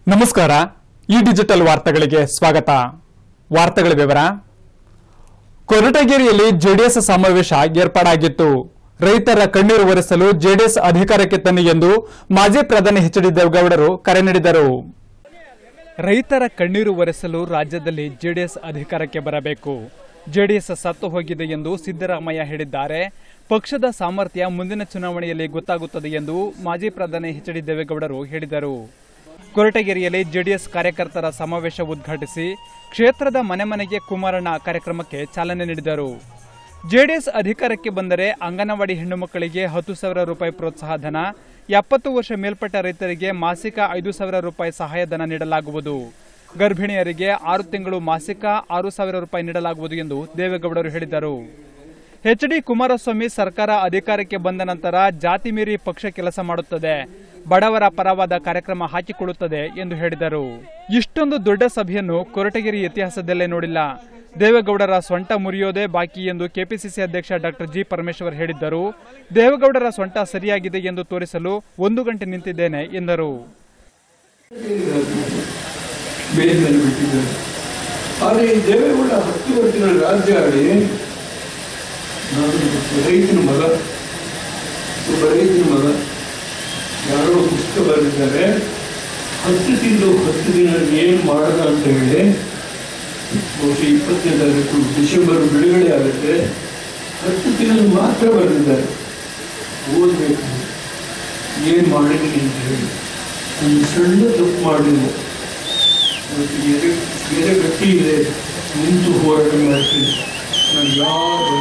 ನಮಸ್ಕಾರ ಈ ಡಿಜಿಟಲ್ ವಾರ್ತೆಗಳಿಗೆ ಸ್ವಾಗತ ವಾರ್ತೆಗಳ ವಿವರ ಕೊರಟಗೆರೆಯಲ್ಲಿ ಜೆಡಿಎಸ್ ಸಮಾವೇಶ ಏರ್ಪಾಡಾಗಿತ್ತು ರೈತರ ಕಣ್ಣೀರು ಒರೆಸಲು ಜೆಡಿಎಸ್ ಅಧಿಕಾರಕ್ಕೆ ತನ್ನಿ ಎಂದು ಮಾಜಿ ಪ್ರಧಾನಿ ಎಚ್ ಡಿ ದೇವೇಗೌಡರು ಕರೆ ನೀಡಿದರು ರೈತರ ಕಣ್ಣೀರು ಒರೆಸಲು ರಾಜ್ಯದಲ್ಲಿ ಜೆಡಿಎಸ್ ಅಧಿಕಾರಕ್ಕೆ ಬರಬೇಕು ಜೆಡಿಎಸ್ ಸತ್ತು ಹೋಗಿದೆ ಎಂದು ಸಿದ್ದರಾಮಯ್ಯ ಹೇಳಿದ್ದಾರೆ ಪಕ್ಷದ ಸಾಮರ್ಥ್ಯ ಮುಂದಿನ ಚುನಾವಣೆಯಲ್ಲಿ ಗೊತ್ತಾಗುತ್ತದೆ ಎಂದು ಮಾಜಿ ಪ್ರಧಾನಿ ಎಚ್ ಡಿ ದೇವೇಗೌಡರು ಹೇಳಿದರು ಕೊರಟಗೆರೆಯಲ್ಲಿ ಜೆಡಿಎಸ್ ಕಾರ್ಯಕರ್ತರ ಸಮಾವೇಶ ಉದ್ಘಾಟಿಸಿ ಕ್ಷೇತ್ರದ ಮನೆ ಮನೆಗೆ ಕುಮಾರಣ್ಣ ಕಾರ್ಯಕ್ರಮಕ್ಕೆ ಚಾಲನೆ ನೀಡಿದರು ಜೆಡಿಎಸ್ ಅಧಿಕಾರಕ್ಕೆ ಬಂದರೆ ಅಂಗನವಾಡಿ ಹೆಣ್ಣು ಮಕ್ಕಳಿಗೆ ಹತ್ತು ಸಾವಿರ ರೂಪಾಯಿ ಪ್ರೋತ್ಸಾಹ ಧನ ಎಪ್ಪತ್ತು ವರ್ಷ ಮೇಲ್ಪಟ್ಟ ರೈತರಿಗೆ ಮಾಸಿಕ ಐದು ಸಾವಿರ ರೂಪಾಯಿ ಸಹಾಯಧನ ನೀಡಲಾಗುವುದು ಗರ್ಭಿಣಿಯರಿಗೆ ಆರು ತಿಂಗಳು ಮಾಸಿಕ ಆರು ಸಾವಿರ ರೂಪಾಯಿ ನೀಡಲಾಗುವುದು ಎಂದು ದೇವೇಗೌಡರು ಹೇಳಿದರು ಎಚ್ ಡಿ ಕುಮಾರಸ್ವಾಮಿ ಸರ್ಕಾರ ಅಧಿಕಾರಕ್ಕೆ ಬಂದ ನಂತರ ಜಾತಿ ಮೀರಿ ಪಕ್ಷ ಕೆಲಸ ಮಾಡುತ್ತದೆ ಬಡವರ ಪರವಾದ ಕಾರ್ಯಕ್ರಮ ಹಾಕಿಕೊಳ್ಳುತ್ತದೆ ಎಂದು ಹೇಳಿದರು ಇಷ್ಟೊಂದು ದೊಡ್ಡ ಸಭೆಯನ್ನು ಕೊರಟಗೆರೆ ಇತಿಹಾಸದಲ್ಲೇ ನೋಡಿಲ್ಲ ದೇವೇಗೌಡರ ಸೊಂಟ ಮುರಿಯೋದೇ ಬಾಕಿ ಎಂದು ಕೆಪಿಸಿಸಿ ಅಧ್ಯಕ್ಷ ಡಾಕ್ಟರ್ ಜಿ ಪರಮೇಶ್ವರ್ ಹೇಳಿದ್ದರು ದೇವೇಗೌಡರ ಸೊಂಟ ಸರಿಯಾಗಿದೆ ಎಂದು ತೋರಿಸಲು ಒಂದು ಗಂಟೆ ನಿಂತಿದ್ದೇನೆ ಎಂದರು ಬೇಲಿನಲ್ಲಿ ಬಿಟ್ಟಿದ್ದಾರೆ ಆದರೆ ಈ ದೇವೇಗೌಡ ಹತ್ತು ವರ್ಷಗಳ ರಾಜ್ಯ ಆಡಿ ನಾನು ಒಬ್ಬ ರೈತನ ಮಗ ಒಬ್ಬ ರೈತನ ಮಗ ಯಾರೋ ಪುಸ್ತಕ ಬರೆದಿದ್ದಾರೆ ಹತ್ತು ತಿಂಗಳು ಹತ್ತು ದಿನ ಏನು ಮಾಡದ ಅಂತ ಹೇಳಿ ಬಹುಶಃ ಇಪ್ಪತ್ತನೇ ತಾರೀಕು ಡಿಸೆಂಬರ್ ಬಿಡುಗಡೆ ಆಗುತ್ತೆ ಹತ್ತು ದಿನ ಮಾತ್ರ ಬರೆದಿದ್ದಾರೆ ಓದಬೇಕು ಏನು ಮಾಡಿದ್ದೀನಿ ಅಂತ ಹೇಳಿ ಒಂದು ಸಣ್ಣ ತಪ್ಪು ಮಾಡಿಲ್ಲ ಇವತ್ತು ಎದೆ ಎದೆ ಗಟ್ಟಿ ಇದೆ ನಿಂತು ಹೋರಾಟ ಮಾಡ್ತೀನಿ ನಾನು ಯಾರು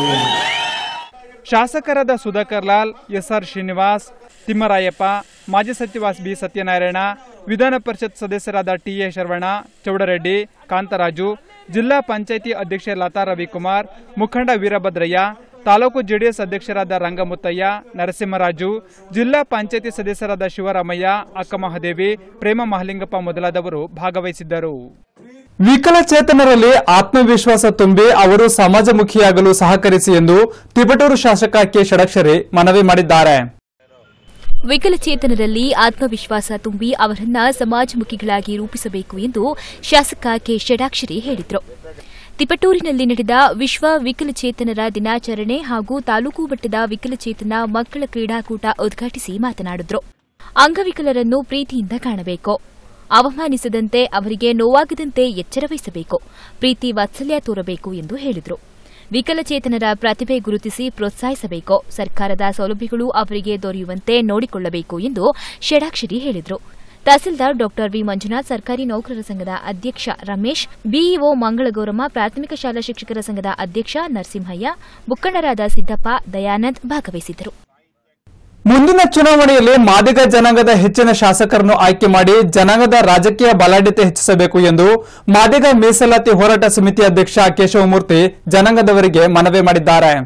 ಶಾಸಕರಾದ ಸುಧಾಕರ್ ಲಾಲ್ ಎಸ್ಆರ್ ಶ್ರೀನಿವಾಸ್ ತಿಮ್ಮರಾಯಪ್ಪ ಮಾಜಿ ಸಚಿವ ಬಿ ಸತ್ಯನಾರಾಯಣ ವಿಧಾನ ಪರಿಷತ್ ಸದಸ್ಯರಾದ ಟಿಎ ಶರವಣ ಚೌಡರೆಡ್ಡಿ ಕಾಂತರಾಜು ಜಿಲ್ಲಾ ಪಂಚಾಯಿತಿ ಅಧ್ಯಕ್ಷೆ ಲತಾ ರವಿಕುಮಾರ್ ಮುಖಂಡ ವೀರಭದ್ರಯ್ಯ ತಾಲೂಕು ಜೆಡಿಎಸ್ ಅಧ್ಯಕ್ಷರಾದ ರಂಗಮುತ್ತಯ್ಯ ನರಸಿಂಹರಾಜು ಜಿಲ್ಲಾ ಪಂಚಾಯಿತಿ ಸದಸ್ಯರಾದ ಶಿವರಾಮಯ್ಯ ಅಕ್ಕಮಹಾದೇವಿ ಪ್ರೇಮ ಮಹಲಿಂಗಪ್ಪ ಮೊದಲಾದವರು ಭಾಗವಹಿಸಿದ್ದರು ವಿಕಲಚೇತನರಲ್ಲಿ ಆತ್ಮವಿಶ್ವಾಸ ತುಂಬಿ ಅವರು ಸಮಾಜಮುಖಿಯಾಗಲು ಸಹಕರಿಸಿ ಎಂದು ತಿಪಟೂರು ಶಾಸಕ ಕೆ ಷಡಕ್ಷರಿ ಮನವಿ ಮಾಡಿದ್ದಾರೆ ವಿಕಲಚೇತನರಲ್ಲಿ ಆತ್ಮವಿಶ್ವಾಸ ತುಂಬಿ ಅವರನ್ನ ಸಮಾಜಮುಖಿಗಳಾಗಿ ರೂಪಿಸಬೇಕು ಎಂದು ಶಾಸಕ ಕೆ ಷಡಾಕ್ಷರಿ ಹೇಳಿದರು ತಿಪಟೂರಿನಲ್ಲಿ ನಡೆದ ವಿಶ್ವ ವಿಕಲಚೇತನರ ದಿನಾಚರಣೆ ಹಾಗೂ ತಾಲೂಕು ಮಟ್ಟದ ವಿಕಲಚೇತನ ಮಕ್ಕಳ ಕ್ರೀಡಾಕೂಟ ಉದ್ಘಾಟಿಸಿ ಮಾತನಾಡಿದರು ಅಂಗವಿಕಲರನ್ನು ಪ್ರೀತಿಯಿಂದ ಕಾಣಬೇಕು ಅವಮಾನಿಸದಂತೆ ಅವರಿಗೆ ನೋವಾಗದಂತೆ ಎಚ್ಚರ ವಹಿಸಬೇಕು ಪ್ರೀತಿ ವಾತ್ಸಲ್ಯ ತೋರಬೇಕು ಎಂದು ಹೇಳಿದರು ವಿಕಲಚೇತನರ ಪ್ರತಿಭೆ ಗುರುತಿಸಿ ಪ್ರೋತ್ಸಾಹಿಸಬೇಕು ಸರ್ಕಾರದ ಸೌಲಭ್ಯಗಳು ಅವರಿಗೆ ದೊರೆಯುವಂತೆ ನೋಡಿಕೊಳ್ಳಬೇಕು ಎಂದು ಷಡಾಕ್ಷರಿ ಹೇಳಿದರು ತಹಸೀಲ್ದಾರ್ ಡಾ ವಿ ಮಂಜುನಾಥ್ ಸರ್ಕಾರಿ ನೌಕರರ ಸಂಘದ ಅಧ್ಯಕ್ಷ ರಮೇಶ್ ಬಿಇಒ ಮಂಗಳಗೌರಮ್ಮ ಪ್ರಾಥಮಿಕ ಶಾಲಾ ಶಿಕ್ಷಕರ ಸಂಘದ ಅಧ್ಯಕ್ಷ ನರಸಿಂಹಯ್ಯ ಮುಖಂಡರಾದ ಸಿದ್ದಪ್ಪ ದಯಾನಂದ್ ಭಾಗವಹಿಸಿದ್ದರು ಮುಂದಿನ ಚುನಾವಣೆಯಲ್ಲಿ ಮಾದಿಗ ಜನಾಂಗದ ಹೆಚ್ಚಿನ ಶಾಸಕರನ್ನು ಆಯ್ಕೆ ಮಾಡಿ ಜನಾಂಗದ ರಾಜಕೀಯ ಬಲಾಢ್ಯತೆ ಹೆಚ್ಚಿಸಬೇಕು ಎಂದು ಮಾದಿಗ ಮೀಸಲಾತಿ ಹೋರಾಟ ಸಮಿತಿ ಅಧ್ಯಕ್ಷ ಕೇಶವಮೂರ್ತಿ ಜನಾಂಗದವರಿಗೆ ಮನವಿ ಮಾಡಿದ್ದಾರೆ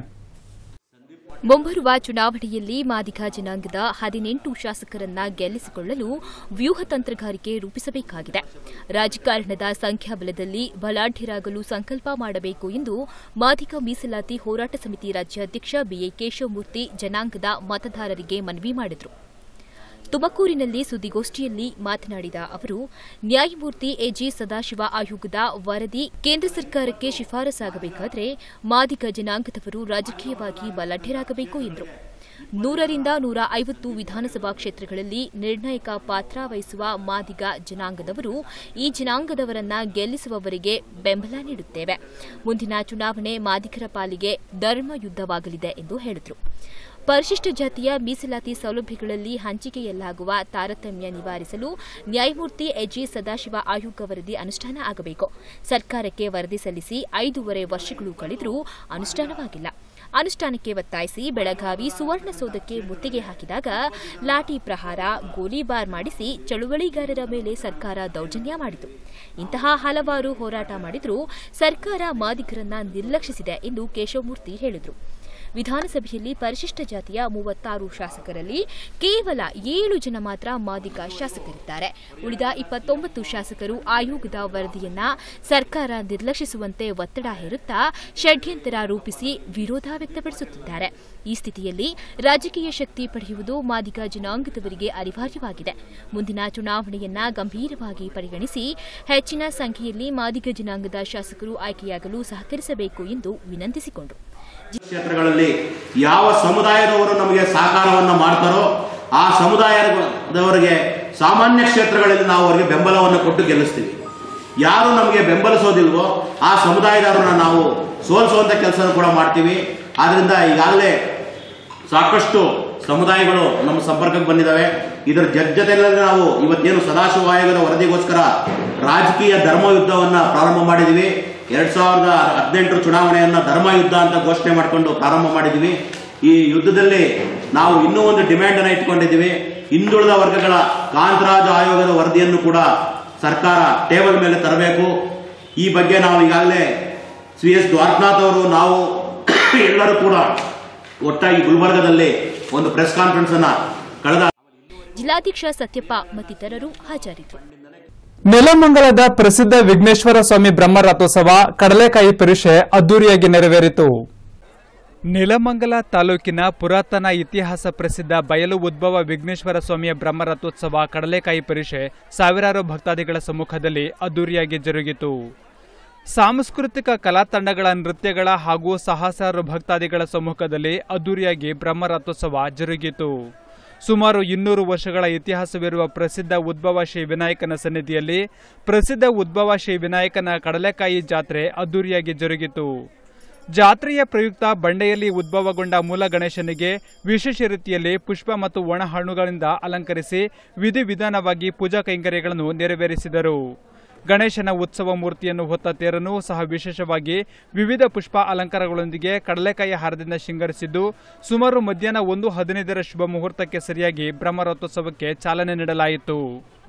ಮುಂಬರುವ ಚುನಾವಣೆಯಲ್ಲಿ ಮಾದಿಗ ಜನಾಂಗದ ಹದಿನೆಂಟು ಶಾಸಕರನ್ನ ಗೆಲ್ಲಿಸಿಕೊಳ್ಳಲು ವ್ಯೂಹ ತಂತ್ರಗಾರಿಕೆ ರೂಪಿಸಬೇಕಾಗಿದೆ ರಾಜಕಾರಣದ ಸಂಖ್ಯಾಬಲದಲ್ಲಿ ಬಲಾಢ್ಯರಾಗಲು ಸಂಕಲ್ಪ ಮಾಡಬೇಕು ಎಂದು ಮಾದಿಗ ಮೀಸಲಾತಿ ಹೋರಾಟ ಸಮಿತಿ ರಾಜ್ಯಾಧ್ಯಕ್ಷ ಬಿಎ ಕೇಶವಮೂರ್ತಿ ಜನಾಂಗದ ಮತದಾರರಿಗೆ ಮನವಿ ಮಾಡಿದರು ತುಮಕೂರಿನಲ್ಲಿ ಸುದ್ದಿಗೋಷ್ಠಿಯಲ್ಲಿ ಮಾತನಾಡಿದ ಅವರು ನ್ಯಾಯಮೂರ್ತಿ ಎಜಿ ಸದಾಶಿವ ಆಯೋಗದ ವರದಿ ಕೇಂದ್ರ ಸರ್ಕಾರಕ್ಕೆ ಶಿಫಾರಸಾಗಬೇಕಾದರೆ ಮಾದಿಗ ಜನಾಂಗದವರು ರಾಜಕೀಯವಾಗಿ ಬಲಾಢ್ಯರಾಗಬೇಕು ಎಂದರು ನೂರರಿಂದ ನೂರ ಐವತ್ತು ವಿಧಾನಸಭಾ ಕ್ಷೇತ್ರಗಳಲ್ಲಿ ನಿರ್ಣಾಯಕ ಪಾತ್ರ ವಹಿಸುವ ಮಾದಿಗ ಜನಾಂಗದವರು ಈ ಜನಾಂಗದವರನ್ನ ಗೆಲ್ಲಿಸುವವರಿಗೆ ಬೆಂಬಲ ನೀಡುತ್ತೇವೆ ಮುಂದಿನ ಚುನಾವಣೆ ಮಾದಿಗರ ಪಾಲಿಗೆ ಧರ್ಮ ಯುದ್ಧವಾಗಲಿದೆ ಎಂದು ಹೇಳಿದರು ಪರಿಶಿಷ್ಟ ಜಾತಿಯ ಮೀಸಲಾತಿ ಸೌಲಭ್ಯಗಳಲ್ಲಿ ಹಂಚಿಕೆಯಲ್ಲಾಗುವ ತಾರತಮ್ಯ ನಿವಾರಿಸಲು ನ್ಯಾಯಮೂರ್ತಿ ಎಜಿ ಸದಾಶಿವ ಆಯೋಗ ವರದಿ ಅನುಷ್ಠಾನ ಆಗಬೇಕು ಸರ್ಕಾರಕ್ಕೆ ವರದಿ ಸಲ್ಲಿಸಿ ಐದೂವರೆ ವರ್ಷಗಳು ಕಳೆದರೂ ಅನುಷ್ಠಾನವಾಗಿಲ್ಲ ಅನುಷ್ಠಾನಕ್ಕೆ ಒತ್ತಾಯಿಸಿ ಬೆಳಗಾವಿ ಸುವರ್ಣಸೌಧಕ್ಕೆ ಮುತ್ತಿಗೆ ಹಾಕಿದಾಗ ಲಾಠಿ ಪ್ರಹಾರ ಗೋಲಿಬಾರ್ ಮಾಡಿಸಿ ಚಳುವಳಿಗಾರರ ಮೇಲೆ ಸರ್ಕಾರ ದೌರ್ಜನ್ಯ ಮಾಡಿತು ಇಂತಹ ಹಲವಾರು ಹೋರಾಟ ಮಾಡಿದರೂ ಸರ್ಕಾರ ಮಾದಿಗರನ್ನ ನಿರ್ಲಕ್ಷಿಸಿದೆ ಎಂದು ಕೇಶವಮೂರ್ತಿ ಹೇಳಿದರು ವಿಧಾನಸಭೆಯಲ್ಲಿ ಪರಿಶಿಷ್ಟ ಜಾತಿಯ ಮೂವತ್ತಾರು ಶಾಸಕರಲ್ಲಿ ಕೇವಲ ಏಳು ಜನ ಮಾತ್ರ ಮಾದಿಗ ಶಾಸಕರಿದ್ದಾರೆ ಉಳಿದ ಇಪ್ಪತ್ತೊಂಬತ್ತು ಶಾಸಕರು ಆಯೋಗದ ವರದಿಯನ್ನ ಸರ್ಕಾರ ನಿರ್ಲಕ್ಷಿಸುವಂತೆ ಒತ್ತಡ ಹೇರುತ್ತಾ ಷಡ್ಯಂತರ ರೂಪಿಸಿ ವಿರೋಧ ವ್ಯಕ್ತಪಡಿಸುತ್ತಿದ್ದಾರೆ ಈ ಸ್ಥಿತಿಯಲ್ಲಿ ರಾಜಕೀಯ ಶಕ್ತಿ ಪಡೆಯುವುದು ಮಾದಿಗ ಜನಾಂಗದವರಿಗೆ ಅನಿವಾರ್ಯವಾಗಿದೆ ಮುಂದಿನ ಚುನಾವಣೆಯನ್ನ ಗಂಭೀರವಾಗಿ ಪರಿಗಣಿಸಿ ಹೆಚ್ಚಿನ ಸಂಖ್ಯೆಯಲ್ಲಿ ಮಾದಿಗ ಜನಾಂಗದ ಶಾಸಕರು ಆಯ್ಕೆಯಾಗಲು ಸಹಕರಿಸಬೇಕು ಎಂದು ವಿನಂತಿಸಿಕೊಂಡರು ಕ್ಷೇತ್ರಗಳಲ್ಲಿ ಯಾವ ಸಮುದಾಯದವರು ನಮಗೆ ಸಹಕಾರವನ್ನು ಮಾಡ್ತಾರೋ ಆ ಸಮುದಾಯದವರಿಗೆ ಸಾಮಾನ್ಯ ಕ್ಷೇತ್ರಗಳಲ್ಲಿ ನಾವು ಅವರಿಗೆ ಬೆಂಬಲವನ್ನು ಕೊಟ್ಟು ಗೆಲ್ಲಿಸ್ತೀವಿ ಯಾರು ನಮಗೆ ಬೆಂಬಲಿಸೋದಿಲ್ವೋ ಆ ಸಮುದಾಯದವರನ್ನ ನಾವು ಸೋಲಿಸುವಂತ ಕೆಲಸ ಕೂಡ ಮಾಡ್ತೀವಿ ಆದ್ರಿಂದ ಈಗಾಗಲೇ ಸಾಕಷ್ಟು ಸಮುದಾಯಗಳು ನಮ್ಮ ಸಂಪರ್ಕಕ್ಕೆ ಬಂದಿದ್ದಾವೆ ಇದರ ಜೊತೆ ಜೊತೆಯಲ್ಲಿ ನಾವು ಇವತ್ತೇನು ಸದಾಶಿವ ಆಯೋಗದ ವರದಿಗೋಸ್ಕರ ರಾಜಕೀಯ ಧರ್ಮ ಯುದ್ಧವನ್ನ ಪ್ರಾರಂಭ ಮಾಡಿದೀವಿ ಎರಡ್ ಸಾವಿರದ ಹದಿನೆಂಟರ ಚುನಾವಣೆಯನ್ನ ಧರ್ಮ ಯುದ್ಧ ಅಂತ ಘೋಷಣೆ ಮಾಡಿಕೊಂಡು ಪ್ರಾರಂಭ ಮಾಡಿದೀವಿ ಈ ಯುದ್ಧದಲ್ಲಿ ನಾವು ಇನ್ನೂ ಒಂದು ಡಿಮ್ಯಾಂಡ್ ಅನ್ನ ಇಟ್ಕೊಂಡಿದ್ದೀವಿ ಹಿಂದುಳಿದ ವರ್ಗಗಳ ಕಾಂತರಾಜು ಆಯೋಗದ ವರದಿಯನ್ನು ಕೂಡ ಸರ್ಕಾರ ಟೇಬಲ್ ಮೇಲೆ ತರಬೇಕು ಈ ಬಗ್ಗೆ ನಾವು ಈಗಾಗಲೇ ಸಿ ಎಸ್ ದ್ವಾರಕನಾಥ್ ಅವರು ನಾವು ಎಲ್ಲರೂ ಕೂಡ ಒಟ್ಟಾಗಿ ಗುಲ್ಬರ್ಗದಲ್ಲಿ ಒಂದು ಪ್ರೆಸ್ ಕಾನ್ಫರೆನ್ಸ್ ಅನ್ನ ಕಳೆದ ಜಿಲ್ಲಾಧ್ಯಕ್ಷ ಸತ್ಯಪ್ಪ ಮತ್ತಿತರರು ಹಾಜರಿದ್ದರು ನೆಲಮಂಗಲದ ಪ್ರಸಿದ್ಧ ವಿಘ್ನೇಶ್ವರ ಸ್ವಾಮಿ ಬ್ರಹ್ಮ ರಥೋತ್ಸವ ಕಡಲೆಕಾಯಿ ಪರಿಷೆ ಅದ್ದೂರಿಯಾಗಿ ನೆರವೇರಿತು ನೆಲಮಂಗಲ ತಾಲೂಕಿನ ಪುರಾತನ ಇತಿಹಾಸ ಪ್ರಸಿದ್ಧ ಬಯಲು ಉದ್ಭವ ವಿಘ್ನೇಶ್ವರ ಸ್ವಾಮಿಯ ಬ್ರಹ್ಮ ರಥೋತ್ಸವ ಕಡಲೆಕಾಯಿ ಪರಿಷೆ ಸಾವಿರಾರು ಭಕ್ತಾದಿಗಳ ಸಮ್ಮುಖದಲ್ಲಿ ಅದ್ದೂರಿಯಾಗಿ ಜರುಗಿತು ಸಾಂಸ್ಕೃತಿಕ ಕಲಾ ತಂಡಗಳ ನೃತ್ಯಗಳ ಹಾಗೂ ಸಹಸ್ರಾರು ಭಕ್ತಾದಿಗಳ ಸಮ್ಮುಖದಲ್ಲಿ ಅದ್ದೂರಿಯಾಗಿ ಬ್ರಹ್ಮ ರಥೋತ್ಸವ ಜರುಗಿತು ಸುಮಾರು ಇನ್ನೂರು ವರ್ಷಗಳ ಇತಿಹಾಸವಿರುವ ಪ್ರಸಿದ್ಧ ಉದ್ಭವ ಶ್ರೀ ವಿನಾಯಕನ ಸನ್ನಿಧಿಯಲ್ಲಿ ಪ್ರಸಿದ್ಧ ಉದ್ಭವ ಶ್ರೀ ವಿನಾಯಕನ ಕಡಲೆಕಾಯಿ ಜಾತ್ರೆ ಅದ್ದೂರಿಯಾಗಿ ಜರುಗಿತು ಜಾತ್ರೆಯ ಪ್ರಯುಕ್ತ ಬಂಡೆಯಲ್ಲಿ ಉದ್ಭವಗೊಂಡ ಮೂಲ ಗಣೇಶನಿಗೆ ವಿಶೇಷ ರೀತಿಯಲ್ಲಿ ಪುಷ್ಪ ಮತ್ತು ಒಣ ಹಣ್ಣುಗಳಿಂದ ಅಲಂಕರಿಸಿ ವಿಧಿವಿಧಾನವಾಗಿ ಪೂಜಾ ಕೈಂಕರ್ಯಗಳನ್ನು ನೆರವೇರಿಸಿದರು ಗಣೇಶನ ಉತ್ಸವ ಮೂರ್ತಿಯನ್ನು ಹೊತ್ತ ತೇರನ್ನು ಸಹ ವಿಶೇಷವಾಗಿ ವಿವಿಧ ಪುಷ್ಪ ಅಲಂಕಾರಗಳೊಂದಿಗೆ ಕಡಲೆಕಾಯಿ ಹಾರದಿಂದ ಶೃಂಗರಿಸಿದ್ದು ಸುಮಾರು ಮಧ್ಯಾಹ್ನ ಒಂದು ಹದಿನೈದರ ಶುಭ ಮುಹೂರ್ತಕ್ಕೆ ಸರಿಯಾಗಿ ಬ್ರಹ್ಮರಥೋತ್ಸವಕ್ಕೆ ಚಾಲನೆ ನೀಡಲಾಯಿತು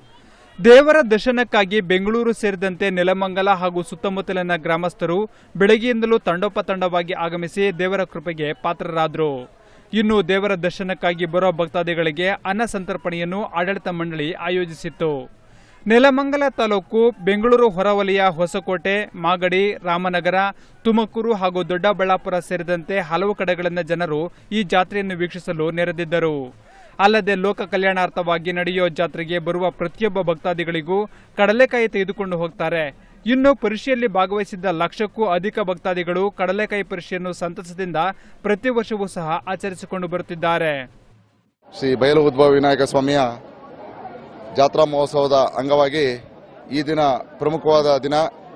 ದೇವರ ದರ್ಶನಕ್ಕಾಗಿ ಬೆಂಗಳೂರು ಸೇರಿದಂತೆ ನೆಲಮಂಗಲ ಹಾಗೂ ಸುತ್ತಮುತ್ತಲಿನ ಗ್ರಾಮಸ್ಥರು ಬೆಳಗ್ಗೆಯಿಂದಲೂ ತಂಡೋಪತಂಡವಾಗಿ ಆಗಮಿಸಿ ದೇವರ ಕೃಪೆಗೆ ಪಾತ್ರರಾದರು ಇನ್ನು ದೇವರ ದರ್ಶನಕ್ಕಾಗಿ ಬರುವ ಭಕ್ತಾದಿಗಳಿಗೆ ಅನ್ನ ಸಂತರ್ಪಣೆಯನ್ನು ಆಡಳಿತ ಮಂಡಳಿ ಆಯೋಜಿಸಿತ್ತು ನೆಲಮಂಗಲ ತಾಲೂಕು ಬೆಂಗಳೂರು ಹೊರವಲಯ ಹೊಸಕೋಟೆ ಮಾಗಡಿ ರಾಮನಗರ ತುಮಕೂರು ಹಾಗೂ ದೊಡ್ಡಬಳ್ಳಾಪುರ ಸೇರಿದಂತೆ ಹಲವು ಕಡೆಗಳಿಂದ ಜನರು ಈ ಜಾತ್ರೆಯನ್ನು ವೀಕ್ಷಿಸಲು ನೆರೆದಿದ್ದರು ಅಲ್ಲದೆ ಲೋಕ ಕಲ್ಯಾಣಾರ್ಥವಾಗಿ ನಡೆಯುವ ಜಾತ್ರೆಗೆ ಬರುವ ಪ್ರತಿಯೊಬ್ಬ ಭಕ್ತಾದಿಗಳಿಗೂ ಕಡಲೆಕಾಯಿ ತೆಗೆದುಕೊಂಡು ಹೋಗ್ತಾರೆ ಇನ್ನು ಪರಿಷೆಯಲ್ಲಿ ಭಾಗವಹಿಸಿದ್ದ ಲಕ್ಷಕ್ಕೂ ಅಧಿಕ ಭಕ್ತಾದಿಗಳು ಕಡಲೆಕಾಯಿ ಪರಿಷೆಯನ್ನು ಸಂತಸದಿಂದ ಪ್ರತಿ ವರ್ಷವೂ ಸಹ ಆಚರಿಸಿಕೊಂಡು ಬರುತ್ತಿದ್ದಾರೆ ಶ್ರೀ ಬಯಲು ಉದ್ಭವ ವಿನಾಯಕ ಸ್ವಾಮಿಯ ಜಾತ್ರಾ ಮಹೋತ್ಸವದ ಅಂಗವಾಗಿ ಈ ದಿನ ಪ್ರಮುಖವಾದ ದಿನ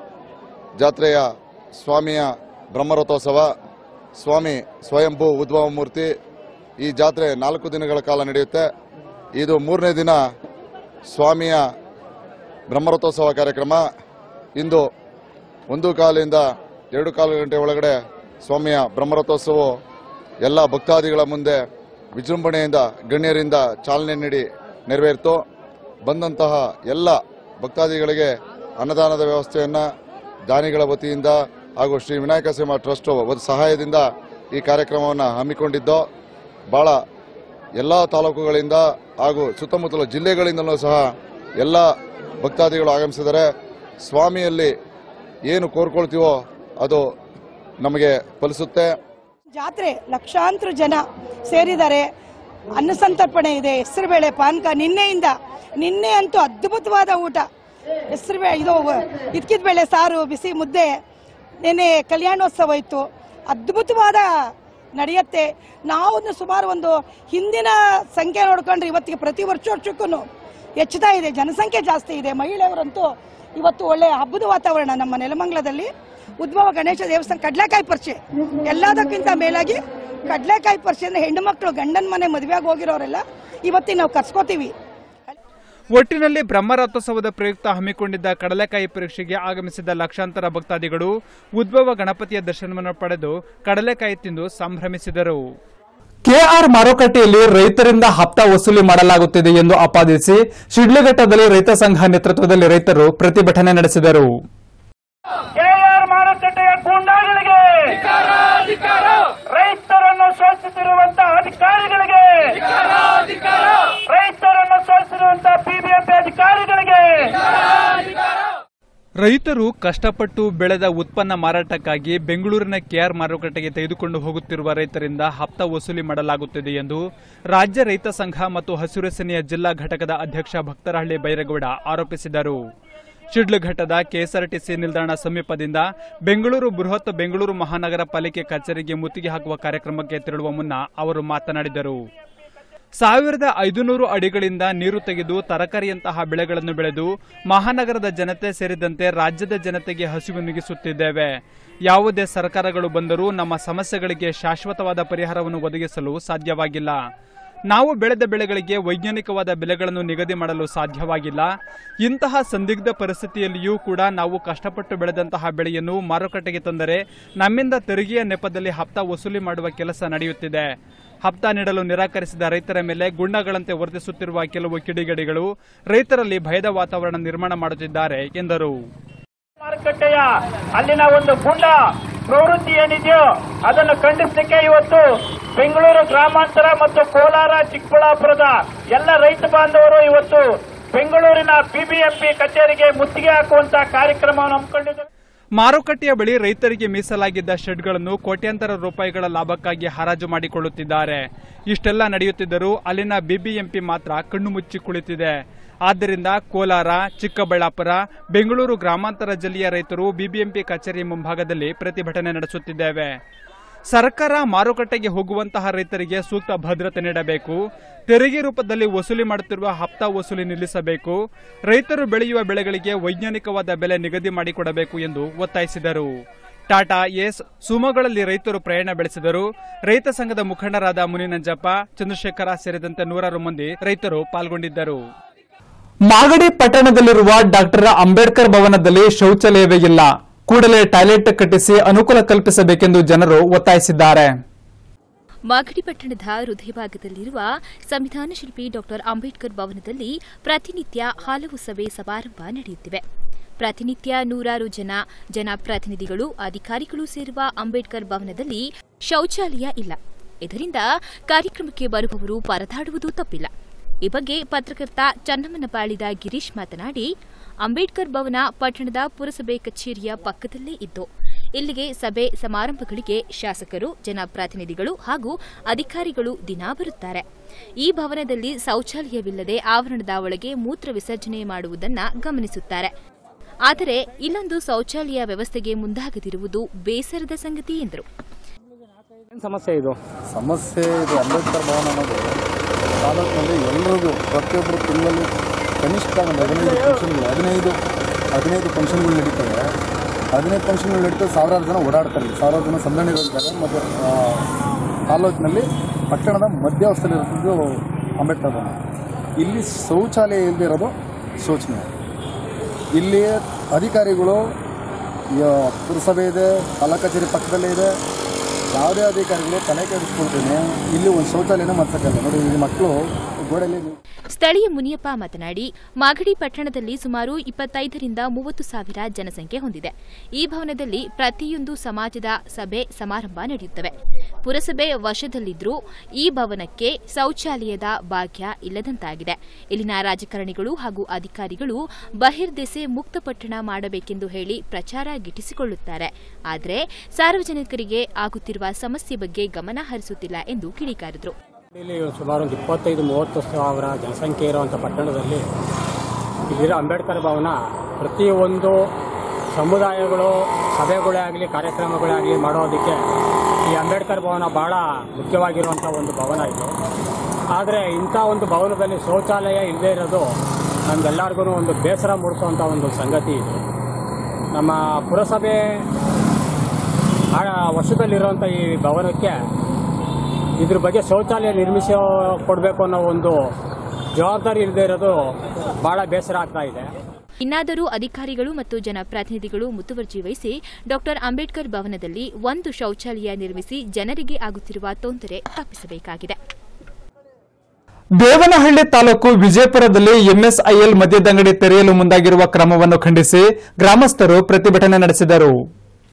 ಜಾತ್ರೆಯ ಸ್ವಾಮಿಯ ಬ್ರಹ್ಮರಥೋತ್ಸವ ಸ್ವಾಮಿ ಸ್ವಯಂಭೂ ಉದ್ಭವ ಮೂರ್ತಿ ಈ ಜಾತ್ರೆ ನಾಲ್ಕು ದಿನಗಳ ಕಾಲ ನಡೆಯುತ್ತೆ ಇದು ಮೂರನೇ ದಿನ ಸ್ವಾಮಿಯ ಬ್ರಹ್ಮರಥೋತ್ಸವ ಕಾರ್ಯಕ್ರಮ ಇಂದು ಒಂದು ಕಾಲಿಂದ ಎರಡು ಕಾಲು ಗಂಟೆ ಒಳಗಡೆ ಸ್ವಾಮಿಯ ಬ್ರಹ್ಮರಥೋತ್ಸವವು ಎಲ್ಲ ಭಕ್ತಾದಿಗಳ ಮುಂದೆ ವಿಜೃಂಭಣೆಯಿಂದ ಗಣ್ಯರಿಂದ ಚಾಲನೆ ನೀಡಿ ನೆರವೇರಿತು ಬಂದಂತಹ ಎಲ್ಲ ಭಕ್ತಾದಿಗಳಿಗೆ ಅನ್ನದಾನದ ವ್ಯವಸ್ಥೆಯನ್ನು ದಾನಿಗಳ ವತಿಯಿಂದ ಹಾಗೂ ಶ್ರೀ ವಿನಾಯಕ ಸಿಂಹ ಟ್ರಸ್ಟ್ ಸಹಾಯದಿಂದ ಈ ಕಾರ್ಯಕ್ರಮವನ್ನು ಹಮ್ಮಿಕೊಂಡಿದ್ದು ಬಹಳ ಎಲ್ಲ ತಾಲೂಕುಗಳಿಂದ ಹಾಗೂ ಸುತ್ತಮುತ್ತಲ ಜಿಲ್ಲೆಗಳಿಂದಲೂ ಸಹ ಎಲ್ಲ ಭಕ್ತಾದಿಗಳು ಆಗಮಿಸಿದ್ದಾರೆ ಸ್ವಾಮಿಯಲ್ಲಿ ಏನು ಕೋರ್ಕೊಳ್ತೀವೋ ಅದು ನಮಗೆ ಫಲಿಸುತ್ತೆ ಜಾತ್ರೆ ಲಕ್ಷಾಂತರ ಜನ ಸೇರಿದ್ದಾರೆ ಅನ್ನಸಂತರ್ಪಣೆ ಇದೆ ಹೆಸರುಬೇಳೆ ಪಾನಕ ನಿನ್ನೆಯಿಂದ ನಿನ್ನೆ ಅಂತೂ ಅದ್ಭುತವಾದ ಊಟ ಹೆಸರುಬೇಳೆ ಇದು ಇದ್ಕಿದ ಬೇಳೆ ಸಾರು ಬಿಸಿ ಮುದ್ದೆ ನಿನ್ನೆ ಕಲ್ಯಾಣೋತ್ಸವ ಇತ್ತು ಅದ್ಭುತವಾದ ನಡೆಯುತ್ತೆ ನಾವು ಸುಮಾರು ಒಂದು ಹಿಂದಿನ ಸಂಖ್ಯೆ ನೋಡ್ಕೊಂಡ್ರೆ ಇವತ್ತಿಗೆ ಪ್ರತಿ ವರ್ಷ ವರ್ಷಕ್ಕೂ ಹೆಚ್ಚುತ್ತಾ ಇದೆ ಜನಸಂಖ್ಯೆ ಜಾಸ್ತಿ ಇದೆ ಮಹಿಳೆಯರಂತೂ ಇವತ್ತು ಒಳ್ಳೆ ಹಬ್ಬದ ವಾತಾವರಣ ನಮ್ಮ ನೆಲಮಂಗಲದಲ್ಲಿ ಉದ್ಭವ ಗಣೇಶ ದೇವಸ್ಥಾನ ಕಡ್ಲೆಕಾಯಿ ಪರಿಚೆ ಎಲ್ಲದಕ್ಕಿಂತ ಮೇಲಾಗಿ ಕಡ್ಲೆಕಾಯಿ ಪರಿಚೆ ಅಂದ್ರೆ ಹೆಣ್ಣು ಮಕ್ಕಳು ಗಂಡನ ಮನೆ ಮದುವೆಯಾಗಿ ಹೋಗಿರೋರೆಲ್ಲ ಇವತ್ತಿಗೆ ನಾವು ಕರ್ಸ್ಕೋತೀವಿ ಒಟ್ಟಿನಲ್ಲಿ ಬ್ರಹ್ಮರಥೋತ್ಸವದ ಪ್ರಯುಕ್ತ ಹಮ್ಮಿಕೊಂಡಿದ್ದ ಕಡಲೆಕಾಯಿ ಪರೀಕ್ಷೆಗೆ ಆಗಮಿಸಿದ ಲಕ್ಷಾಂತರ ಭಕ್ತಾದಿಗಳು ಉದ್ಭವ ಗಣಪತಿಯ ದರ್ಶನವನ್ನು ಪಡೆದು ಕಡಲೆಕಾಯಿ ತಿಂದು ಸಂಭ್ರಮಿಸಿದರು ಕೆಆರ್ ಮಾರುಕಟ್ಟೆಯಲ್ಲಿ ರೈತರಿಂದ ಹಪ್ತ ವಸೂಲಿ ಮಾಡಲಾಗುತ್ತಿದೆ ಎಂದು ಆಪಾದಿಸಿ ಶಿಡ್ಲಘಟ್ಟದಲ್ಲಿ ರೈತ ಸಂಘ ನೇತೃತ್ವದಲ್ಲಿ ರೈತರು ಪ್ರತಿಭಟನೆ ನಡೆಸಿದರು ಕೆಆರ್ ಮಾರುಕಟ್ಟೆಯ ಗೂಂಡಾಗಳಿಗೆ ರೈತರನ್ನ ಸೋಲಿಸುತ್ತಿರುವಂತಹ ಅಧಿಕಾರಿಗಳಿಗೆ ರೈತರನ್ನು ಸೋಲಿಸಿರುವಂತಹ ಬಿಬಿಎಂಪಿ ಅಧಿಕಾರಿಗಳಿಗೆ ರೈತರು ಕಷ್ಟಪಟ್ಟು ಬೆಳೆದ ಉತ್ಪನ್ನ ಮಾರಾಟಕ್ಕಾಗಿ ಬೆಂಗಳೂರಿನ ಕೆಆರ್ ಮಾರುಕಟ್ಟೆಗೆ ತೆಗೆದುಕೊಂಡು ಹೋಗುತ್ತಿರುವ ರೈತರಿಂದ ಹಪ್ತ ವಸೂಲಿ ಮಾಡಲಾಗುತ್ತಿದೆ ಎಂದು ರಾಜ್ಯ ರೈತ ಸಂಘ ಮತ್ತು ಹಸಿರು ಸೇನೆಯ ಜಿಲ್ಲಾ ಘಟಕದ ಅಧ್ಯಕ್ಷ ಭಕ್ತರಹಳ್ಳಿ ಬೈರೇಗೌಡ ಆರೋಪಿಸಿದರು ಶಿಡ್ಲಘಟ್ಟದ ಕೆಎಸ್ಆರ್ಟಿಸಿ ನಿಲ್ದಾಣ ಸಮೀಪದಿಂದ ಬೆಂಗಳೂರು ಬೃಹತ್ ಬೆಂಗಳೂರು ಮಹಾನಗರ ಪಾಲಿಕೆ ಕಚೇರಿಗೆ ಮುತ್ತಿಗೆ ಹಾಕುವ ಕಾರ್ಯಕ್ರಮಕ್ಕೆ ತೆರಳುವ ಮುನ್ನ ಅವರು ಮಾತನಾಡಿದರು ಸಾವಿರದ ಐದುನೂರು ಅಡಿಗಳಿಂದ ನೀರು ತೆಗೆದು ತರಕಾರಿಯಂತಹ ಬೆಳೆಗಳನ್ನು ಬೆಳೆದು ಮಹಾನಗರದ ಜನತೆ ಸೇರಿದಂತೆ ರಾಜ್ಯದ ಜನತೆಗೆ ಹಸಿವು ನೀಗಿಸುತ್ತಿದ್ದೇವೆ ಯಾವುದೇ ಸರ್ಕಾರಗಳು ಬಂದರೂ ನಮ್ಮ ಸಮಸ್ಯೆಗಳಿಗೆ ಶಾಶ್ವತವಾದ ಪರಿಹಾರವನ್ನು ಒದಗಿಸಲು ಸಾಧ್ಯವಾಗಿಲ್ಲ ನಾವು ಬೆಳೆದ ಬೆಳೆಗಳಿಗೆ ವೈಜ್ಞಾನಿಕವಾದ ಬೆಲೆಗಳನ್ನು ನಿಗದಿ ಮಾಡಲು ಸಾಧ್ಯವಾಗಿಲ್ಲ ಇಂತಹ ಸಂದಿಗ್ಧ ಪರಿಸ್ಥಿತಿಯಲ್ಲಿಯೂ ಕೂಡ ನಾವು ಕಷ್ಟಪಟ್ಟು ಬೆಳೆದಂತಹ ಬೆಳೆಯನ್ನು ಮಾರುಕಟ್ಟೆಗೆ ತಂದರೆ ನಮ್ಮಿಂದ ತೆರಿಗೆಯ ನೆಪದಲ್ಲಿ ಹಪ್ತ ವಸೂಲಿ ಮಾಡುವ ಕೆಲಸ ನಡೆಯುತ್ತಿದೆ ಹಪ್ತ ನೀಡಲು ನಿರಾಕರಿಸಿದ ರೈತರ ಮೇಲೆ ಗುಂಡಗಳಂತೆ ವರ್ತಿಸುತ್ತಿರುವ ಕೆಲವು ಕಿಡಿಗೇಡಿಗಳು ರೈತರಲ್ಲಿ ಭಯದ ವಾತಾವರಣ ನಿರ್ಮಾಣ ಮಾಡುತ್ತಿದ್ದಾರೆ ಎಂದರು ಮಾರುಕಟ್ಟೆಯ ಅಲ್ಲಿನ ಒಂದು ಗುಂಡ ಪ್ರವೃತ್ತಿ ಏನಿದೆಯೋ ಅದನ್ನು ಖಂಡಿಸಲಿಕ್ಕೆ ಇವತ್ತು ಬೆಂಗಳೂರು ಗ್ರಾಮಾಂತರ ಮತ್ತು ಕೋಲಾರ ಚಿಕ್ಕಬಳ್ಳಾಪುರದ ಎಲ್ಲ ರೈತ ಬಾಂಧವರು ಇವತ್ತು ಬೆಂಗಳೂರಿನ ಬಿಬಿಎಂಪಿ ಕಚೇರಿಗೆ ಮುತ್ತಿಗೆ ಹಾಕುವಂತಹ ಕಾರ್ಯಕ್ರಮವನ್ನು ಹಮ್ಮಿಕೊಂಡಿದ್ದಾರೆ ಮಾರುಕಟ್ಟೆಯ ಬಳಿ ರೈತರಿಗೆ ಮೀಸಲಾಗಿದ್ದ ಶೆಡ್ಗಳನ್ನು ಕೋಟ್ಯಾಂತರ ರೂಪಾಯಿಗಳ ಲಾಭಕ್ಕಾಗಿ ಹರಾಜು ಮಾಡಿಕೊಳ್ಳುತ್ತಿದ್ದಾರೆ ಇಷ್ಟೆಲ್ಲ ನಡೆಯುತ್ತಿದ್ದರೂ ಅಲ್ಲಿನ ಬಿಬಿಎಂಪಿ ಮಾತ್ರ ಕಣ್ಣು ಮುಚ್ಚಿ ಕುಳಿತಿದೆ ಆದ್ದರಿಂದ ಕೋಲಾರ ಚಿಕ್ಕಬಳ್ಳಾಪುರ ಬೆಂಗಳೂರು ಗ್ರಾಮಾಂತರ ಜಿಲ್ಲೆಯ ರೈತರು ಬಿಬಿಎಂಪಿ ಕಚೇರಿ ಮುಂಭಾಗದಲ್ಲಿ ಪ್ರತಿಭಟನೆ ನಡೆಸುತ್ತಿದ್ದೇವೆ ಸರ್ಕಾರ ಮಾರುಕಟ್ಟೆಗೆ ಹೋಗುವಂತಹ ರೈತರಿಗೆ ಸೂಕ್ತ ಭದ್ರತೆ ನೀಡಬೇಕು ತೆರಿಗೆ ರೂಪದಲ್ಲಿ ವಸೂಲಿ ಮಾಡುತ್ತಿರುವ ಹಪ್ತಾ ವಸೂಲಿ ನಿಲ್ಲಿಸಬೇಕು ರೈತರು ಬೆಳೆಯುವ ಬೆಳೆಗಳಿಗೆ ವೈಜ್ಞಾನಿಕವಾದ ಬೆಲೆ ನಿಗದಿ ಮಾಡಿಕೊಡಬೇಕು ಎಂದು ಒತ್ತಾಯಿಸಿದರು ಟಾಟಾ ಎಸ್ ಸುಮಗಳಲ್ಲಿ ರೈತರು ಪ್ರಯಾಣ ಬೆಳೆಸಿದರು ರೈತ ಸಂಘದ ಮುಖಂಡರಾದ ಮುನಿನಂಜಪ್ಪ ಚಂದ್ರಶೇಖರ ಸೇರಿದಂತೆ ನೂರಾರು ಮಂದಿ ರೈತರು ಪಾಲ್ಗೊಂಡಿದ್ದರು ಮಾಗಡಿ ಪಟ್ಟಣದಲ್ಲಿರುವ ಡಾಕ್ಟರ್ ಅಂಬೇಡ್ಕರ್ ಭವನದಲ್ಲಿ ಶೌಚಾಲಯವೇ ಇಲ್ಲ ಕೂಡಲೇ ಟಾಯ್ಲೆಟ್ ಕಟ್ಟಿಸಿ ಅನುಕೂಲ ಕಲ್ಪಿಸಬೇಕೆಂದು ಜನರು ಒತ್ತಾಯಿಸಿದ್ದಾರೆ ಮಾಗಡಿ ಪಟ್ಟಣದ ಹೃದಯ ಭಾಗದಲ್ಲಿರುವ ಸಂವಿಧಾನ ಶಿಲ್ಪಿ ಡಾಕ್ಟರ್ ಅಂಬೇಡ್ಕರ್ ಭವನದಲ್ಲಿ ಪ್ರತಿನಿತ್ಯ ಹಲವು ಸಭೆ ಸಮಾರಂಭ ನಡೆಯುತ್ತಿವೆ ಪ್ರತಿನಿತ್ಯ ನೂರಾರು ಜನ ಜನಪ್ರತಿನಿಧಿಗಳು ಅಧಿಕಾರಿಗಳು ಸೇರುವ ಅಂಬೇಡ್ಕರ್ ಭವನದಲ್ಲಿ ಶೌಚಾಲಯ ಇಲ್ಲ ಇದರಿಂದ ಕಾರ್ಯಕ್ರಮಕ್ಕೆ ಬರುವವರು ಪರದಾಡುವುದು ತಪ್ಪಿಲ್ಲ ಈ ಬಗ್ಗೆ ಪತ್ರಕರ್ತ ಚನ್ನಮ್ಮನಪಾಳಿದ ಗಿರೀಶ್ ಮಾತನಾಡಿ ಅಂಬೇಡ್ಕರ್ ಭವನ ಪಟ್ಟಣದ ಪುರಸಭೆ ಕಚೇರಿಯ ಪಕ್ಕದಲ್ಲೇ ಇದ್ದು ಇಲ್ಲಿಗೆ ಸಭೆ ಸಮಾರಂಭಗಳಿಗೆ ಶಾಸಕರು ಜನಪ್ರತಿನಿಧಿಗಳು ಹಾಗೂ ಅಧಿಕಾರಿಗಳು ದಿನಾ ಬರುತ್ತಾರೆ ಈ ಭವನದಲ್ಲಿ ಶೌಚಾಲಯವಿಲ್ಲದೆ ಆವರಣದ ಒಳಗೆ ಮೂತ್ರ ವಿಸರ್ಜನೆ ಮಾಡುವುದನ್ನ ಗಮನಿಸುತ್ತಾರೆ ಆದರೆ ಇಲ್ಲೊಂದು ಶೌಚಾಲಯ ವ್ಯವಸ್ಥೆಗೆ ಮುಂದಾಗದಿರುವುದು ಬೇಸರದ ಸಂಗತಿ ಎಂದರು ಸಮಸ್ಯೆ ಇದು ಸಮಸ್ಯೆ ಇದು ಅಂಬೇಡ್ಕರ್ ಭವನ ಅನ್ನೋದು ತಾಲೂಕಿನಲ್ಲಿ ಎಲ್ರಿಗೂ ಪ್ರತಿಯೊಬ್ಬರು ತಿಂಗಳಲ್ಲಿ ಕನಿಷ್ಠ ಒಂದು ಹದಿನೈದು ಫಂಕ್ಷನ್ಗಳು ಹದಿನೈದು ಹದಿನೈದು ಫಂಕ್ಷನ್ಗಳು ನಡೀತವೆ ಹದಿನೈದು ಫಂಕ್ಷನ್ಗಳು ನಡೀತವೆ ಸಾವಿರಾರು ಜನ ಓಡಾಡ್ತಾರೆ ಇಲ್ಲಿ. ಸಾವಿರಾರು ಜನ ಸಂದಣಿಗಳಿದ್ದಾರೆ ಮತ್ತು ಆ, ತಾಲೂಕಿನಲ್ಲಿ ಪಟ್ಟಣದ ಮಧ್ಯವಸ್ಥೆಯಲ್ಲಿರೋದು ಅಂಬೇಡ್ಕರ್ ಭವನ ಇಲ್ಲಿ ಶೌಚಾಲಯ ಇಲ್ಲದೆ ಇರೋದು ಶೋಚನೀಯ ಇಲ್ಲಿ ಅಧಿಕಾರಿಗಳು ಯ- ಪುರಸಭೆ ಇದೆ ತಾಲೂಕು ಕಚೇರಿ ಪಕ್ಕದಲ್ಲೇ ಇದೆ ಯಾವುದೇ ಅಧಿಕಾರಿಗಳು ತಲೆ ಕೆಡಿಸ್ಕೊಳ್ತೀನಿ ಇಲ್ಲಿ ಒಂದು ಶೌಚಾಲಯನ ಮಾಡ್ಸಕ್ಕಲ್ಲ ನೋಡಿ ಈ ಮಕ್ಕಳು ಗೋಡೆಯಲ್ಲಿ ಸ್ಥಳೀಯ ಮುನಿಯಪ್ಪ ಮಾತನಾಡಿ ಮಾಗಡಿ ಪಟ್ಟಣದಲ್ಲಿ ಸುಮಾರು ಇಪ್ಪತ್ತೈದರಿಂದ ಮೂವತ್ತು ಸಾವಿರ ಜನಸಂಖ್ಯೆ ಹೊಂದಿದೆ ಈ ಭವನದಲ್ಲಿ ಪ್ರತಿಯೊಂದು ಸಮಾಜದ ಸಭೆ ಸಮಾರಂಭ ನಡೆಯುತ್ತವೆ ಪುರಸಭೆ ವಶದಲ್ಲಿದ್ದರೂ ಈ ಭವನಕ್ಕೆ ಶೌಚಾಲಯದ ಭಾಗ್ಯ ಇಲ್ಲದಂತಾಗಿದೆ ಇಲ್ಲಿನ ರಾಜಕಾರಣಿಗಳು ಹಾಗೂ ಅಧಿಕಾರಿಗಳು ಬಹಿರ್ದೆಸೆ ಮುಕ್ತ ಪಟ್ಟಣ ಮಾಡಬೇಕೆಂದು ಹೇಳಿ ಪ್ರಚಾರ ಗಿಟ್ಟಿಸಿಕೊಳ್ಳುತ್ತಾರೆ ಆದರೆ ಸಾರ್ವಜನಿಕರಿಗೆ ಆಗುತ್ತಿರುವ ಸಮಸ್ಯೆ ಬಗ್ಗೆ ಗಮನ ಹರಿಸುತ್ತಿಲ್ಲ ಎಂದು ಕಿಡಿಕಾರಿದರು ಇಲ್ಲಿ ಸುಮಾರು ಒಂದು ಇಪ್ಪತ್ತೈದು ಮೂವತ್ತು ಸಾವಿರ ಜನಸಂಖ್ಯೆ ಇರುವಂಥ ಪಟ್ಟಣದಲ್ಲಿ ಇಲ್ಲಿರೋ ಅಂಬೇಡ್ಕರ್ ಭವನ ಪ್ರತಿಯೊಂದು ಸಮುದಾಯಗಳು ಸಭೆಗಳೇ ಆಗಲಿ ಕಾರ್ಯಕ್ರಮಗಳೇ ಆಗಲಿ ಮಾಡೋದಕ್ಕೆ ಈ ಅಂಬೇಡ್ಕರ್ ಭವನ ಬಹಳ ಮುಖ್ಯವಾಗಿರುವಂಥ ಒಂದು ಭವನ ಇದು ಆದರೆ ಇಂಥ ಒಂದು ಭವನದಲ್ಲಿ ಶೌಚಾಲಯ ಇಲ್ಲದೇ ಇರೋದು ನಮಗೆಲ್ಲರಿಗೂ ಒಂದು ಬೇಸರ ಮೂಡಿಸುವಂಥ ಒಂದು ಸಂಗತಿ ಇದು ನಮ್ಮ ಪುರಸಭೆ ಆ ವರ್ಷದಲ್ಲಿರುವಂಥ ಈ ಭವನಕ್ಕೆ ಇದ್ರ ಬಗ್ಗೆ ಶೌಚಾಲಯ ನಿರ್ಮಿಸಿ ಕೊಡಬೇಕು ಅನ್ನೋ ಒಂದು ಜವಾಬ್ದಾರಿ ಇಲ್ಲದೆ ಇರೋದು ಬಹಳ ಬೇಸರ ಆಗ್ತಾ ಇದೆ ಇನ್ನಾದರೂ ಅಧಿಕಾರಿಗಳು ಮತ್ತು ಜನಪ್ರತಿನಿಧಿಗಳು ಮುತುವರ್ಜಿ ವಹಿಸಿ ಡಾಕ್ಟರ್ ಅಂಬೇಡ್ಕರ್ ಭವನದಲ್ಲಿ ಒಂದು ಶೌಚಾಲಯ ನಿರ್ಮಿಸಿ ಜನರಿಗೆ ಆಗುತ್ತಿರುವ ತೊಂದರೆ ತಪ್ಪಿಸಬೇಕಾಗಿದೆ ದೇವನಹಳ್ಳಿ ತಾಲೂಕು ವಿಜಯಪುರದಲ್ಲಿ ಎಂಎಸ್ಐಎಲ್ ಮದ್ಯದಂಗಡಿ ತೆರೆಯಲು ಮುಂದಾಗಿರುವ ಕ್ರಮವನ್ನು ಖಂಡಿಸಿ ಗ್ರಾಮಸ್ಥರು ಪ್ರತಿಭಟನೆ ನಡೆಸಿದರು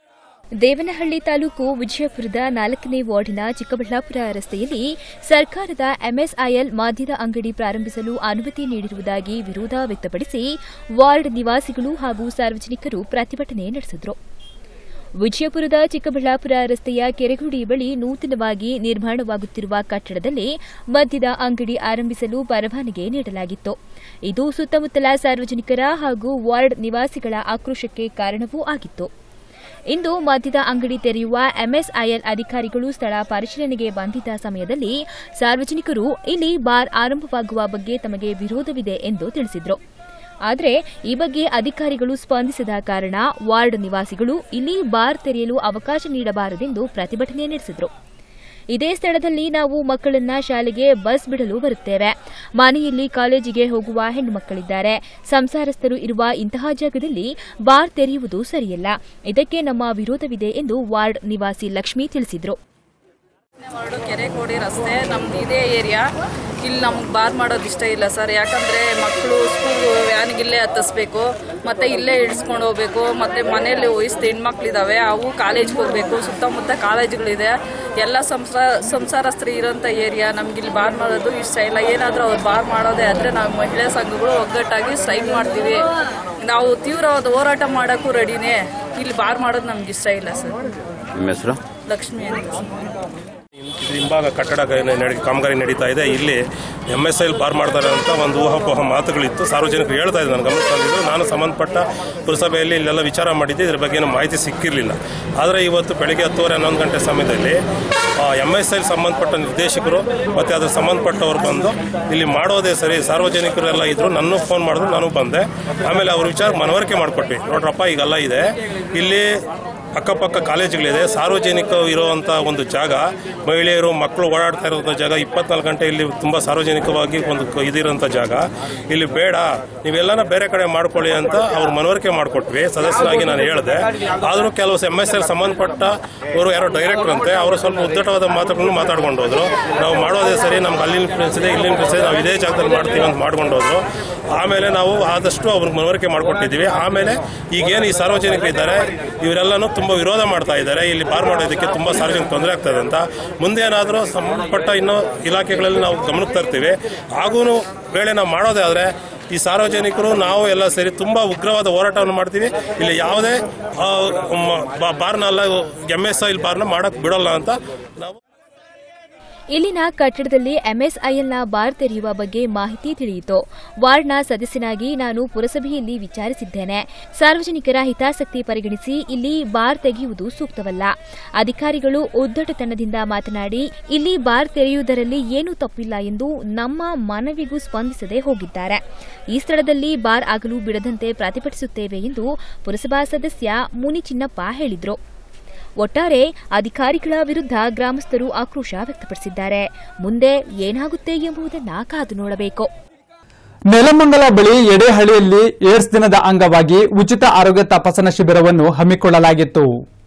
ದೇವನಹಳ್ಳಿ ತಾಲೂಕು ವಿಜಯಪುರದ ನಾಲ್ಕನೇ ವಾರ್ಡಿನ ಚಿಕ್ಕಬಳ್ಳಾಪುರ ರಸ್ತೆಯಲ್ಲಿ ಸರ್ಕಾರದ ಎಂಎಸ್ಐಎಲ್ ಮದ್ಯದ ಅಂಗಡಿ ಪ್ರಾರಂಭಿಸಲು ಅನುಮತಿ ನೀಡಿರುವುದಾಗಿ ವಿರೋಧ ವ್ಯಕ್ತಪಡಿಸಿ ವಾರ್ಡ್ ನಿವಾಸಿಗಳು ಹಾಗೂ ಸಾರ್ವಜನಿಕರು ಪ್ರತಿಭಟನೆ ನಡೆಸಿದರು ವಿಜಯಪುರದ ಚಿಕ್ಕಬಳ್ಳಾಪುರ ರಸ್ತೆಯ ಕೆರೆಗುಡಿ ಬಳಿ ನೂತನವಾಗಿ ನಿರ್ಮಾಣವಾಗುತ್ತಿರುವ ಕಟ್ಟಡದಲ್ಲಿ ಮದ್ಯದ ಅಂಗಡಿ ಆರಂಭಿಸಲು ಪರವಾನಗಿ ನೀಡಲಾಗಿತ್ತು ಇದು ಸುತ್ತಮುತ್ತಲ ಸಾರ್ವಜನಿಕರ ಹಾಗೂ ವಾರ್ಡ್ ನಿವಾಸಿಗಳ ಆಕ್ರೋಶಕ್ಕೆ ಕಾರಣವೂ ಆಗಿತ್ತು ಇಂದು ಮದ್ಯದ ಅಂಗಡಿ ತೆರೆಯುವ ಎಂಎಸ್ಐಎಲ್ ಅಧಿಕಾರಿಗಳು ಸ್ಥಳ ಪರಿಶೀಲನೆಗೆ ಬಂದಿದ್ದ ಸಮಯದಲ್ಲಿ ಸಾರ್ವಜನಿಕರು ಇಲ್ಲಿ ಬಾರ್ ಆರಂಭವಾಗುವ ಬಗ್ಗೆ ತಮಗೆ ವಿರೋಧವಿದೆ ಎಂದು ತಿಳಿಸಿದರು ಆದರೆ ಈ ಬಗ್ಗೆ ಅಧಿಕಾರಿಗಳು ಸ್ಪಂದಿಸದ ಕಾರಣ ವಾರ್ಡ್ ನಿವಾಸಿಗಳು ಇಲ್ಲಿ ಬಾರ್ ತೆರೆಯಲು ಅವಕಾಶ ನೀಡಬಾರದೆಂದು ಪ್ರತಿಭಟನೆ ನಡೆಸಿದರು ಇದೇ ಸ್ಥಳದಲ್ಲಿ ನಾವು ಮಕ್ಕಳನ್ನ ಶಾಲೆಗೆ ಬಸ್ ಬಿಡಲು ಬರುತ್ತೇವೆ ಮನೆಯಲ್ಲಿ ಕಾಲೇಜಿಗೆ ಹೋಗುವ ಹೆಣ್ಣು ಮಕ್ಕಳಿದ್ದಾರೆ ಸಂಸಾರಸ್ಥರು ಇರುವ ಇಂತಹ ಜಾಗದಲ್ಲಿ ಬಾರ್ ತೆರೆಯುವುದು ಸರಿಯಲ್ಲ ಇದಕ್ಕೆ ನಮ್ಮ ವಿರೋಧವಿದೆ ಎಂದು ವಾರ್ಡ್ ನಿವಾಸಿ ಲಕ್ಷ್ಮಿ ತಿಳಿಸಿದರು ವಾರ್ಡು ಕೆರೆಕೋಡಿ ರಸ್ತೆ ನಮ್ದು ಇದೇ ಏರಿಯಾ ಇಲ್ಲಿ ನಮ್ಗೆ ಬಾರ್ ಮಾಡೋದು ಇಷ್ಟ ಇಲ್ಲ ಸರ್ ಯಾಕಂದರೆ ಮಕ್ಕಳು ಸ್ಕೂಲ್ ವ್ಯಾನ್ಗಿಲ್ಲೇ ಹತ್ತಿಸ್ಬೇಕು ಮತ್ತು ಇಲ್ಲೇ ಇಳಿಸ್ಕೊಂಡು ಹೋಗ್ಬೇಕು ಮತ್ತು ಮನೆಯಲ್ಲಿ ವಯಸ್ಸು ಹೆಣ್ಮಕ್ಳಿದ್ದಾವೆ ಅವು ಕಾಲೇಜ್ಗೆ ಹೋಗಬೇಕು ಸುತ್ತಮುತ್ತ ಕಾಲೇಜುಗಳಿದೆ ಎಲ್ಲ ಸಂಸಾರ ಸಂಸಾರಸ್ಥರು ಇರೋಂಥ ಏರಿಯಾ ನಮ್ಗೆ ಇಲ್ಲಿ ಬಾರ್ ಮಾಡೋದು ಇಷ್ಟ ಇಲ್ಲ ಏನಾದರೂ ಅವ್ರು ಬಾರ್ ಮಾಡೋದೇ ಆದರೆ ನಾವು ಮಹಿಳಾ ಸಂಘಗಳು ಒಗ್ಗಟ್ಟಾಗಿ ಸ್ಟ್ರೈಕ್ ಮಾಡ್ತೀವಿ ನಾವು ತೀವ್ರವಾದ ಹೋರಾಟ ಮಾಡೋಕ್ಕೂ ರೆಡಿನೇ ಇಲ್ಲಿ ಬಾರ್ ಮಾಡೋದು ನಮ್ಗೆ ಇಷ್ಟ ಇಲ್ಲ ಸರ್ ನಿಮ್ಮ ಹೆಸರು ಲಕ್ಷ್ಮಿ ಅಂತ ಹಿಂಭಾಗ ಕಟ್ಟಡ ಕ- ನಡೆ- ಕಾಮಗಾರಿ ನಡೀತಾ ಇದೆ ಇಲ್ಲಿ ಎಮ್ ಎಸ್ ಐಲ್ ಬಾರ್ ಮಾಡ್ತಾರೆ ಅಂತ ಒಂದು ಊಹಾಪೋಹ ಮಾತುಗಳಿತ್ತು ಸಾರ್ವಜನಿಕರು ಹೇಳ್ತಾ ಇದ್ದಾರೆ ನನ್ನ ಗಮನ ತಂದಿದ್ದು ನಾನು ಸಂಬಂಧಪಟ್ಟ ಪುರಸಭೆಯಲ್ಲಿ ಇಲ್ಲೆಲ್ಲ ವಿಚಾರ ಮಾಡಿದ್ದೆ ಇದ್ರ ಬಗ್ಗೆ ಏನು ಮಾಹಿತಿ ಸಿಕ್ಕಿರಲಿಲ್ಲ ಆದರೆ ಇವತ್ತು ಬೆಳಗ್ಗೆ ಹತ್ತುವರೆ ಹನ್ನೊಂದು ಗಂಟೆ ಸಮಯದಲ್ಲಿ ಎಮ್ ಎಸ್ ಐಲ್ ಸಂಬಂಧಪಟ್ಟ ನಿರ್ದೇಶಕರು ಮತ್ತು ಅದ್ರ ಸಂಬಂಧಪಟ್ಟವ್ರು ಬಂದು ಇಲ್ಲಿ ಮಾಡೋದೇ ಸರಿ ಸಾರ್ವಜನಿಕರೆಲ್ಲ ಇದ್ರು ನನ್ನ ಫೋನ್ ಮಾಡಿದ್ರು ನಾನು ಬಂದೆ ಆಮೇಲೆ ಅವ್ರ ವಿಚಾರ ಮನವರಿಕೆ ಮಾಡಿಕೊಟ್ವಿ ನೋಡ್ರಪ್ಪ ಈಗೆಲ್ಲ ಇದೆ ಇಲ್ಲಿ ಅಕ್ಕಪಕ್ಕ ಕಾಲೇಜುಗಳಿದೆ ಸಾರ್ವಜನಿಕ ಇರುವಂಥ ಒಂದು ಜಾಗ ಮಹಿಳೆಯರು ಮಕ್ಕಳು ಓಡಾಡ್ತಾ ಇರುವಂಥ ಜಾಗ ಇಪ್ಪತ್ನಾಲ್ಕು ಗಂಟೆ ಇಲ್ಲಿ ತುಂಬ ಸಾರ್ವಜನಿಕವಾಗಿ ಒಂದು ಕ- ಇದಿರೋಂಥ ಜಾಗ ಇಲ್ಲಿ ಬೇಡ ನೀವೆಲ್ಲನ ಬೇರೆ ಕಡೆ ಮಾಡ್ಕೊಳ್ಳಿ ಅಂತ ಅವ್ರು ಮನವರಿಕೆ ಮಾಡಿಕೊಟ್ವಿ ಸದಸ್ಯರಾಗಿ ನಾನು ಹೇಳಿದೆ ಆದರೂ ಕೆಲವು ಎಮ್ ಎಸ್ ಎಲ್ ಸಂಬಂಧಪಟ್ಟ ಅವರು ಯಾರೋ ಡೈರೆಕ್ಟರ್ ಅಂತೆ ಅವರು ಸ್ವಲ್ಪ ಉದ್ದಟವಾದ ಮಾತುಗಳನ್ನು ಮಾತಾಡ್ಕೊಂಡು ಹೋದ್ರು ನಾವು ಮಾಡೋದೇ ಸರಿ ನಮ್ಗೆ ಅಲ್ಲಿನ ಪ್ಲೇಸ್ ಇದೆ ಇಲ್ಲಿನ ಪ್ಲೇಸ್ ಇದೆ ನಾವು ಇದೇ ಜಾಗದಲ್ಲಿ ಮಾಡ್ತೀವಿ ಅಂತ ಮಾಡ್ಕೊಂಡು ಹೋದ್ರು ಆಮೇಲೆ ನಾವು ಆದಷ್ಟು ಅವ್ರಿಗೆ ಮನವರಿಕೆ ಮಾಡಿಕೊಟ್ಟಿದ್ದೀವಿ ಆಮೇಲೆ ಈಗೇನು ಈ ಸಾರ್ವಜನಿಕರಿದ್ದಾರೆ ಇವರೆಲ್ಲನೂ ತುಂಬ ವಿರೋಧ ಮಾಡ್ತಾ ಇದ್ದಾರೆ ಇಲ್ಲಿ ಬಾರ್ ಮಾಡೋದಕ್ಕೆ ತುಂಬ ಸಾರ್ವಜನಿಕ ತೊಂದರೆ ಆಗ್ತದೆ ಅಂತ ಮುಂದೆ ಏನಾದರೂ ಸಂಬಂಧಪಟ್ಟ ಇನ್ನೂ ಇಲಾಖೆಗಳಲ್ಲಿ ನಾವು ಗಮನಕ್ಕೆ ತರ್ತೀವಿ ಹಾಗೂ ವೇಳೆ ನಾವು ಮಾಡೋದೇ ಆದರೆ ಈ ಸಾರ್ವಜನಿಕರು ನಾವು ಎಲ್ಲ ಸೇರಿ ತುಂಬ ಉಗ್ರವಾದ ಹೋರಾಟವನ್ನು ಮಾಡ್ತೀವಿ ಇಲ್ಲಿ ಯಾವುದೇ ಆ, ಮ- ಬಾ- ಬಾರ್ನೆಲ್ಲ ಎಮ್ ಎಸ್ ಐಲ್ ಬಾರ್ನ ಮಾಡಕ್ಕೆ ಬಿಡೋಲ್ಲ ಅಂತ ನಾವು ಇಲ್ಲಿನ ಕಟ್ಟಡದಲ್ಲಿ ಎಂಎಸ್ಐಎಲ್ನ ಬಾರ್ ತೆರೆಯುವ ಬಗ್ಗೆ ಮಾಹಿತಿ ತಿಳಿಯಿತು ವಾರ್ಡ್ನ ಸದಸ್ಯನಾಗಿ ನಾನು ಪುರಸಭೆಯಲ್ಲಿ ವಿಚಾರಿಸಿದ್ದೇನೆ ಸಾರ್ವಜನಿಕರ ಹಿತಾಸಕ್ತಿ ಪರಿಗಣಿಸಿ ಇಲ್ಲಿ ಬಾರ್ ತೆಗೆಯುವುದು ಸೂಕ್ತವಲ್ಲ ಅಧಿಕಾರಿಗಳು ಉದ್ದಟತನದಿಂದ ಮಾತನಾಡಿ ಇಲ್ಲಿ ಬಾರ್ ತೆರೆಯುವುದರಲ್ಲಿ ಏನೂ ತಪ್ಪಿಲ್ಲ ಎಂದು ನಮ್ಮ ಮನವಿಗೂ ಸ್ಪಂದಿಸದೆ ಹೋಗಿದ್ದಾರೆ ಈ ಸ್ಥಳದಲ್ಲಿ ಬಾರ್ ಆಗಲು ಬಿಡದಂತೆ ಪ್ರತಿಭಟಿಸುತ್ತೇವೆ ಎಂದು ಪುರಸಭಾ ಸದಸ್ಯ ಮುನಿ ಚಿನ್ನಪ್ಪ ಹೇಳಿದರು ಒಟ್ಟಾರೆ ಅಧಿಕಾರಿಗಳ ವಿರುದ್ಧ ಗ್ರಾಮಸ್ಥರು ಆಕ್ರೋಶ ವ್ಯಕ್ತಪಡಿಸಿದ್ದಾರೆ ಮುಂದೆ ಏನಾಗುತ್ತೆ ಎಂಬುದನ್ನ ಕಾದು ನೋಡಬೇಕು ನೆಲಮಂಗಲ ಬಳಿ ಎಡೆಹಳ್ಳಿಯಲ್ಲಿ ಏಡ್ಸ್ ದಿನದ ಅಂಗವಾಗಿ ಉಚಿತ ಆರೋಗ್ಯ ತಪಾಸಣಾ ಶಿಬಿರವನ್ನು ಹಮ್ಮಿಕೊಳ್ಳಲಾಗಿತ್ತು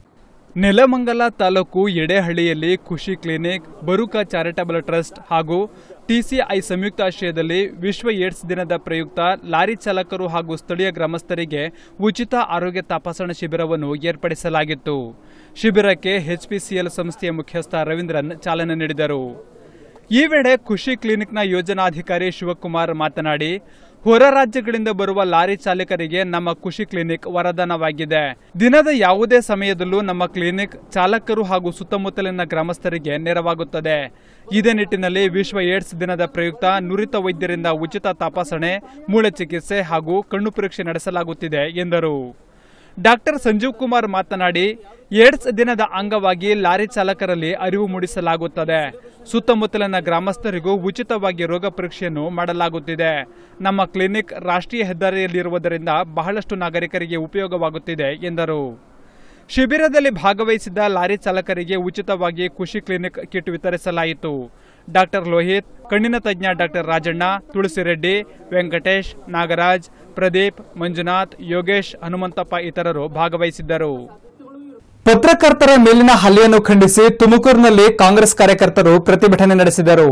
ನೆಲಮಂಗಲ ತಾಲೂಕು ಎಡೆಹಳ್ಳಿಯಲ್ಲಿ ಖುಷಿ ಕ್ಲಿನಿಕ್ ಬರುಕ ಚಾರಿಟಬಲ್ ಟ್ರಸ್ಟ್ ಹಾಗೂ ಟಿಸಿಐ ಸಂಯುಕ್ತಾಶ್ರಯದಲ್ಲಿ ವಿಶ್ವ ಏಡ್ಸ್ ದಿನದ ಪ್ರಯುಕ್ತ ಲಾರಿ ಚಾಲಕರು ಹಾಗೂ ಸ್ಥಳೀಯ ಗ್ರಾಮಸ್ಥರಿಗೆ ಉಚಿತ ಆರೋಗ್ಯ ತಪಾಸಣಾ ಶಿಬಿರವನ್ನು ಏರ್ಪಡಿಸಲಾಗಿತ್ತು ಶಿಬಿರಕ್ಕೆ ಎಚ್ಪಿಸಿಎಲ್ ಸಂಸ್ಥೆಯ ಮುಖ್ಯಸ್ಥ ರವೀಂದ್ರನ್ ಚಾಲನೆ ನೀಡಿದರು ಈ ವೇಳೆ ಖುಷಿ ಕ್ಲಿನಿಕ್ನ ಯೋಜನಾಧಿಕಾರಿ ಶಿವಕುಮಾರ್ ಮಾತನಾಡಿ ಹೊರ ರಾಜ್ಯಗಳಿಂದ ಬರುವ ಲಾರಿ ಚಾಲಕರಿಗೆ ನಮ್ಮ ಖುಷಿ ಕ್ಲಿನಿಕ್ ವರದಾನವಾಗಿದೆ ದಿನದ ಯಾವುದೇ ಸಮಯದಲ್ಲೂ ನಮ್ಮ ಕ್ಲಿನಿಕ್ ಚಾಲಕರು ಹಾಗೂ ಸುತ್ತಮುತ್ತಲಿನ ಗ್ರಾಮಸ್ಥರಿಗೆ ನೆರವಾಗುತ್ತದೆ ಇದೇ ನಿಟ್ಟಿನಲ್ಲಿ ವಿಶ್ವ ಏಡ್ಸ್ ದಿನದ ಪ್ರಯುಕ್ತ ನುರಿತ ವೈದ್ಯರಿಂದ ಉಚಿತ ತಪಾಸಣೆ ಮೂಳೆ ಚಿಕಿತ್ಸೆ ಹಾಗೂ ಕಣ್ಣು ಪರೀಕ್ಷೆ ನಡೆಸಲಾಗುತ್ತಿದೆ ಎಂದರು ಡಾಕ್ಟರ್ ಸಂಜೀವ್ ಕುಮಾರ್ ಮಾತನಾಡಿ ಏಡ್ಸ್ ದಿನದ ಅಂಗವಾಗಿ ಲಾರಿ ಚಾಲಕರಲ್ಲಿ ಅರಿವು ಮೂಡಿಸಲಾಗುತ್ತದೆ ಸುತ್ತಮುತ್ತಲಿನ ಗ್ರಾಮಸ್ಥರಿಗೂ ಉಚಿತವಾಗಿ ರೋಗ ಪರೀಕ್ಷೆಯನ್ನು ಮಾಡಲಾಗುತ್ತಿದೆ ನಮ್ಮ ಕ್ಲಿನಿಕ್ ರಾಷ್ಟ್ರೀಯ ಹೆದ್ದಾರಿಯಲ್ಲಿರುವುದರಿಂದ ಬಹಳಷ್ಟು ನಾಗರಿಕರಿಗೆ ಉಪಯೋಗವಾಗುತ್ತಿದೆ ಎಂದರು ಶಿಬಿರದಲ್ಲಿ ಭಾಗವಹಿಸಿದ್ದ ಲಾರಿ ಚಾಲಕರಿಗೆ ಉಚಿತವಾಗಿ ಖುಷಿ ಕ್ಲಿನಿಕ್ ಕಿಟ್ ವಿತರಿಸಲಾಯಿತು ಡಾಕ್ಟರ್ ಲೋಹಿತ್ ಕಣ್ಣಿನ ತಜ್ಞ ಡಾಕ್ಟರ್ ರಾಜಣ್ಣ ತುಳಸಿರೆಡ್ಡಿ ವೆಂಕಟೇಶ್ ನಾಗರಾಜ್ ಪ್ರದೀಪ್ ಮಂಜುನಾಥ್ ಯೋಗೇಶ್ ಹನುಮಂತಪ್ಪ ಇತರರು ಭಾಗವಹಿಸಿದ್ದರು ಪತ್ರಕರ್ತರ ಮೇಲಿನ ಹಲ್ಲೆಯನ್ನು ಖಂಡಿಸಿ ತುಮಕೂರಿನಲ್ಲಿ ಕಾಂಗ್ರೆಸ್ ಕಾರ್ಯಕರ್ತರು ಪ್ರತಿಭಟನೆ ನಡೆಸಿದರು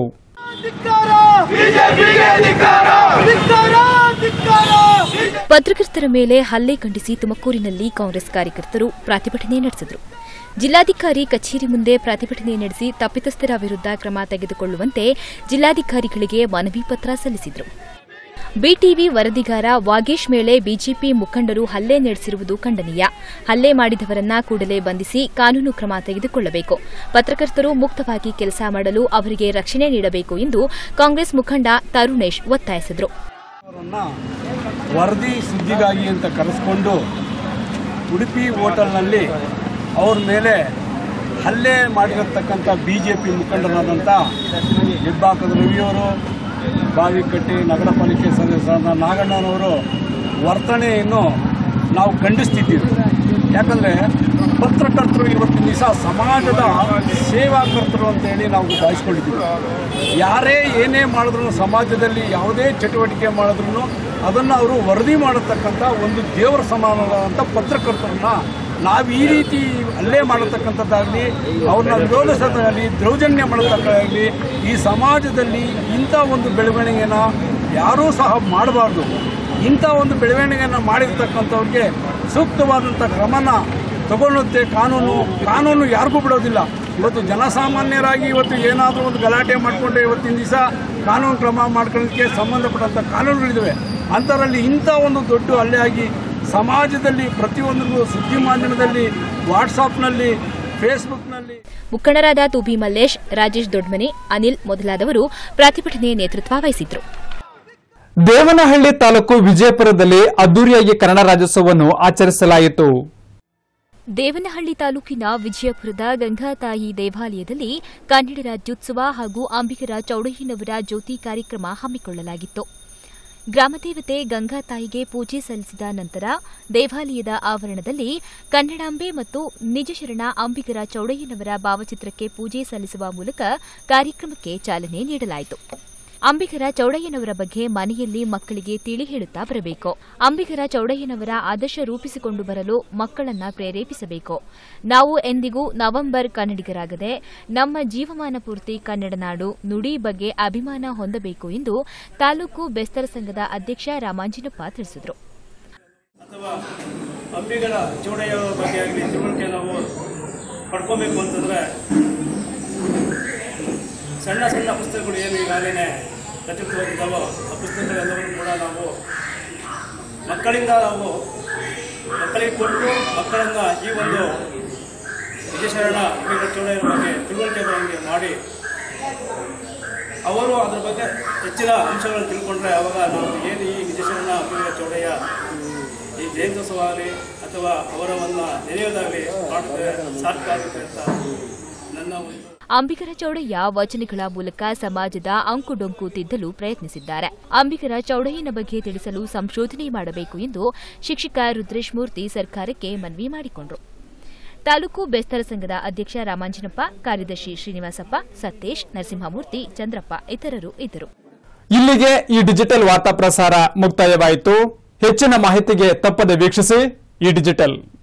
ಪತ್ರಕರ್ತರ ಮೇಲೆ ಹಲ್ಲೆ ಖಂಡಿಸಿ ತುಮಕೂರಿನಲ್ಲಿ ಕಾಂಗ್ರೆಸ್ ಕಾರ್ಯಕರ್ತರು ಪ್ರತಿಭಟನೆ ನಡೆಸಿದರು ಜಿಲ್ಲಾಧಿಕಾರಿ ಕಚೇರಿ ಮುಂದೆ ಪ್ರತಿಭಟನೆ ನಡೆಸಿ ತಪ್ಪಿತಸ್ಥರ ವಿರುದ್ಧ ಕ್ರಮ ತೆಗೆದುಕೊಳ್ಳುವಂತೆ ಜಿಲ್ಲಾಧಿಕಾರಿಗಳಿಗೆ ಮನವಿ ಪತ್ರ ಸಲ್ಲಿಸಿದರು ಬಿಟಿವಿ ವರದಿಗಾರ ವಾಗೇಶ್ ಮೇಲೆ ಬಿಜೆಪಿ ಮುಖಂಡರು ಹಲ್ಲೆ ನಡೆಸಿರುವುದು ಖಂಡನೀಯ ಹಲ್ಲೆ ಮಾಡಿದವರನ್ನ ಕೂಡಲೇ ಬಂಧಿಸಿ ಕಾನೂನು ಕ್ರಮ ತೆಗೆದುಕೊಳ್ಳಬೇಕು ಪತ್ರಕರ್ತರು ಮುಕ್ತವಾಗಿ ಕೆಲಸ ಮಾಡಲು ಅವರಿಗೆ ರಕ್ಷಣೆ ನೀಡಬೇಕು ಎಂದು ಕಾಂಗ್ರೆಸ್ ಮುಖಂಡ ತರುಣೇಶ್ ಒತ್ತಾಯಿಸಿದರು ಅವರನ್ನ ವರದಿ ಸುದ್ದಿಗಾಗಿ ಅಂತ ಕರೆಸ್ಕೊಂಡು ಉಡುಪಿ ಹೋಟೆಲ್ನಲ್ಲಿ ಅವ್ರ ಮೇಲೆ ಹಲ್ಲೆ ಮಾಡಿರತಕ್ಕಂಥ ಬಿ ಜೆ ಪಿ ಮುಖಂಡರಾದಂಥ ಹೆಬ್ಬಾಕದ ರವಿಯವರು ಬಾವಿಕಟ್ಟಿ ನಗರ ಪಾಲಿಕೆ ಸದಸ್ಯರಾದ ನಾಗಣ್ಣನವರು ವರ್ತನೆಯನ್ನು ನಾವು ಖಂಡಿಸ್ತಿದ್ದೀವಿ ಯಾಕಂದರೆ ಪತ್ರಕರ್ತರು ಇವತ್ತಿನ ದಿವಸ ಸಮಾಜದ ಸೇವಾಕರ್ತರು ಅಂತೇಳಿ ನಾವು ಭಾವಿಸ್ಕೊಂಡಿದ್ದೀವಿ ಯಾರೇ ಏನೇ ಮಾಡಿದ್ರು ಸಮಾಜದಲ್ಲಿ ಯಾವುದೇ ಚಟುವಟಿಕೆ ಮಾಡಿದ್ರು ಅದನ್ನು ಅವರು ವರದಿ ಮಾಡತಕ್ಕಂಥ ಒಂದು ದೇವರ ಸಮಾನವಾದಂಥ ಪತ್ರಕರ್ತರನ್ನ ನಾವು ಈ ರೀತಿ ಅಲ್ಲೇ ಮಾಡತಕ್ಕಂಥದ್ದಾಗಲಿ ಅವ್ರನ್ನ ವಿರೋಧಿಸೋದಾಗಲಿ ದೌರ್ಜನ್ಯ ಮಾಡೋದಕ್ಕಾಗಲಿ ಈ ಸಮಾಜದಲ್ಲಿ ಇಂಥ ಒಂದು ಬೆಳವಣಿಗೆನ ಯಾರೂ ಸಹ ಮಾಡಬಾರ್ದು ಇಂಥ ಒಂದು ಬೆಳವಣಿಗೆಯನ್ನು ಮಾಡಿರ್ತಕ್ಕಂಥವ್ರಿಗೆ ಸೂಕ್ತವಾದಂಥ ಕ್ರಮನ ತಗೊಳ್ಳುತ್ತೆ ಕಾನೂನು ಕಾನೂನು ಯಾರಿಗೂ ಬಿಡೋದಿಲ್ಲ ಇವತ್ತು ಜನಸಾಮಾನ್ಯರಾಗಿ ಇವತ್ತು ಏನಾದರೂ ಒಂದು ಗಲಾಟೆ ಮಾಡಿಕೊಂಡ್ರೆ ಇವತ್ತಿನ ದಿವಸ ಕಾನೂನು ಕ್ರಮ ಮಾಡ್ಕೊಳ್ಳೋದಕ್ಕೆ ಸಂಬಂಧಪಟ್ಟಂಥ ಕಾನೂನುಗಳಿದ್ದಾವೆ ಅಂಥದ್ರಲ್ಲಿ ಇಂಥ ಒಂದು ದೊಡ್ಡ ಹಲ್ಲೆ ಆಗಿ ಸಮಾಜದಲ್ಲಿ ಪ್ರತಿಯೊಂದರಿಗೂ ಸುದ್ದಿ ಮಾಧ್ಯಮದಲ್ಲಿ ವಾಟ್ಸಾಪ್ನಲ್ಲಿ ಫೇಸ್ಬುಕ್ನಲ್ಲಿ ಮುಖಂಡರಾದ ತುಬಿ ಮಲ್ಲೇಶ್ ರಾಜೇಶ್ ದೊಡ್ಮನಿ ಅನಿಲ್ ಮೊದಲಾದವರು ಪ್ರತಿಭಟನೆ ನೇತೃತ್ವ ವಹಿಸಿದ್ರು ದೇವನಹಳ್ಳಿ ತಾಲೂಕು ವಿಜಯಪುರದಲ್ಲಿ ಅದ್ದೂರಿಯಾಗಿ ಕನ್ನಡ ರಾಜ್ಯೋತ್ಸವವನ್ನು ಆಚರಿಸಲಾಯಿತು ದೇವನಹಳ್ಳಿ ತಾಲೂಕಿನ ವಿಜಯಪುರದ ಗಂಗಾತಾಯಿ ದೇವಾಲಯದಲ್ಲಿ ಕನ್ನಡ ರಾಜ್ಯೋತ್ಸವ ಹಾಗೂ ಅಂಬಿಗರ ಚೌಡಯ್ಯನವರ ಜ್ಯೋತಿ ಕಾರ್ಯಕ್ರಮ ಹಮ್ಮಿಕೊಳ್ಳಲಾಗಿತ್ತು ಗ್ರಾಮದೇವತೆ ಗಂಗಾತಾಯಿಗೆ ಪೂಜೆ ಸಲ್ಲಿಸಿದ ನಂತರ ದೇವಾಲಯದ ಆವರಣದಲ್ಲಿ ಕನ್ನಡಾಂಬೆ ಮತ್ತು ನಿಜಶರಣ ಅಂಬಿಗರ ಚೌಡಯ್ಯನವರ ಭಾವಚಿತ್ರಕ್ಕೆ ಪೂಜೆ ಸಲ್ಲಿಸುವ ಮೂಲಕ ಕಾರ್ಯಕ್ರಮಕ್ಕೆ ಚಾಲನೆ ನೀಡಲಾಯಿತು ಅಂಬಿಗರ ಚೌಡಯ್ಯನವರ ಬಗ್ಗೆ ಮನೆಯಲ್ಲಿ ಮಕ್ಕಳಿಗೆ ತಿಳಿ ಹೇಳುತ್ತಾ ಬರಬೇಕು ಅಂಬಿಗರ ಚೌಡಯ್ಯನವರ ಆದರ್ಶ ರೂಪಿಸಿಕೊಂಡು ಬರಲು ಮಕ್ಕಳನ್ನ ಪ್ರೇರೇಪಿಸಬೇಕು ನಾವು ಎಂದಿಗೂ ನವೆಂಬರ್ ಕನ್ನಡಿಗರಾಗದೆ ನಮ್ಮ ಜೀವಮಾನ ಪೂರ್ತಿ ಕನ್ನಡ ನಾಡು ನುಡಿ ಬಗ್ಗೆ ಅಭಿಮಾನ ಹೊಂದಬೇಕು ಎಂದು ತಾಲೂಕು ಬೆಸ್ತರ ಸಂಘದ ಅಧ್ಯಕ್ಷ ರಾಮಾಂಜಿನಪ್ಪ ತಿಳಿಸಿದರು ಅಥವಾ ಅಂಬಿಗರ ಚೌಡಯ್ಯ ಬಗ್ಗೆ ಆಗಲಿ ತಿಳುವಳಿಕೆ ನಾವು ಪಡ್ಕೋಬೇಕು ಅಂತಂದರೆ ಸಣ್ಣ ಸಣ್ಣ ಪುಸ್ತಕಗಳು ಏನು ಈಗಾಗಲೇ ರಚಿತವಾಗಿದ್ದಾವೋ ಆ ಪುಸ್ತಕಗಳೆಲ್ಲವನ್ನು ಕೂಡ ನಾವು ಮಕ್ಕಳಿಂದ ನಾವು ಮಕ್ಕಳಿಗೆ ಕೊಟ್ಟು ಮಕ್ಕಳನ್ನು ಈ ಒಂದು ವಿಜಯಶರಣ ಅಂಬಿಗರ ಚೌಡಯ್ಯರ ಬಗ್ಗೆ ತಿಳುವಳಿಕೆ ಬರೋಂಗೆ ಮಾಡಿ ಅವರು ಅದ್ರ ಬಗ್ಗೆ ಹೆಚ್ಚಿನ ಅಂಶಗಳನ್ನು ತಿಳ್ಕೊಂಡ್ರೆ ಅವಾಗ ನಾವು ಏನು ಈ ವಿಜಯಶರಣ ಅಂಬಿಗರ ಚೌಡಯ್ಯ ಈ ಜಯಂತ್ಯೋತ್ಸವ ಆಗಲಿ ಅಥವಾ ಅವರವನ್ನು ನೆನೆಯೋದಾಗಲಿ ಮಾಡಿದ್ರೆ ಸಾರ್ಥಕ ಆಗುತ್ತೆ ಅಂತ ನನ್ನ ಒಂದು ಅಂಬಿಗರ ಚೌಡಯ್ಯ ವಚನಗಳ ಮೂಲಕ ಸಮಾಜದ ಅಂಕುಡೊಂಕು ತಿದ್ದಲು ಪ್ರಯತ್ನಿಸಿದ್ದಾರೆ ಅಂಬಿಗರ ಚೌಡಯ್ಯನ ಬಗ್ಗೆ ತಿಳಿಸಲು ಸಂಶೋಧನೆ ಮಾಡಬೇಕು ಎಂದು ಶಿಕ್ಷಕ ರುದ್ರೇಶ್ ಮೂರ್ತಿ ಸರ್ಕಾರಕ್ಕೆ ಮನವಿ ಮಾಡಿಕೊಂಡರು ತಾಲೂಕು ಬೆಸ್ತರ ಸಂಘದ ಅಧ್ಯಕ್ಷ ರಾಮಾಂಜನಪ್ಪ ಕಾರ್ಯದರ್ಶಿ ಶ್ರೀನಿವಾಸಪ್ಪ ಸತೇಶ್ ನರಸಿಂಹಮೂರ್ತಿ ಚಂದ್ರಪ್ಪ ಇತರರು ಇದ್ದರು ಇಲ್ಲಿಗೆ ಈ ಡಿಜಿಟಲ್ ವಾರ್ತಾ ಪ್ರಸಾರ ಮುಕ್ತಾಯವಾಯಿತು ಹೆಚ್ಚಿನ ಮಾಹಿತಿಗೆ ತಪ್ಪದೆ ವೀಕ್ಷಿಸಿ ಈ ಡಿಜಿಟಲ್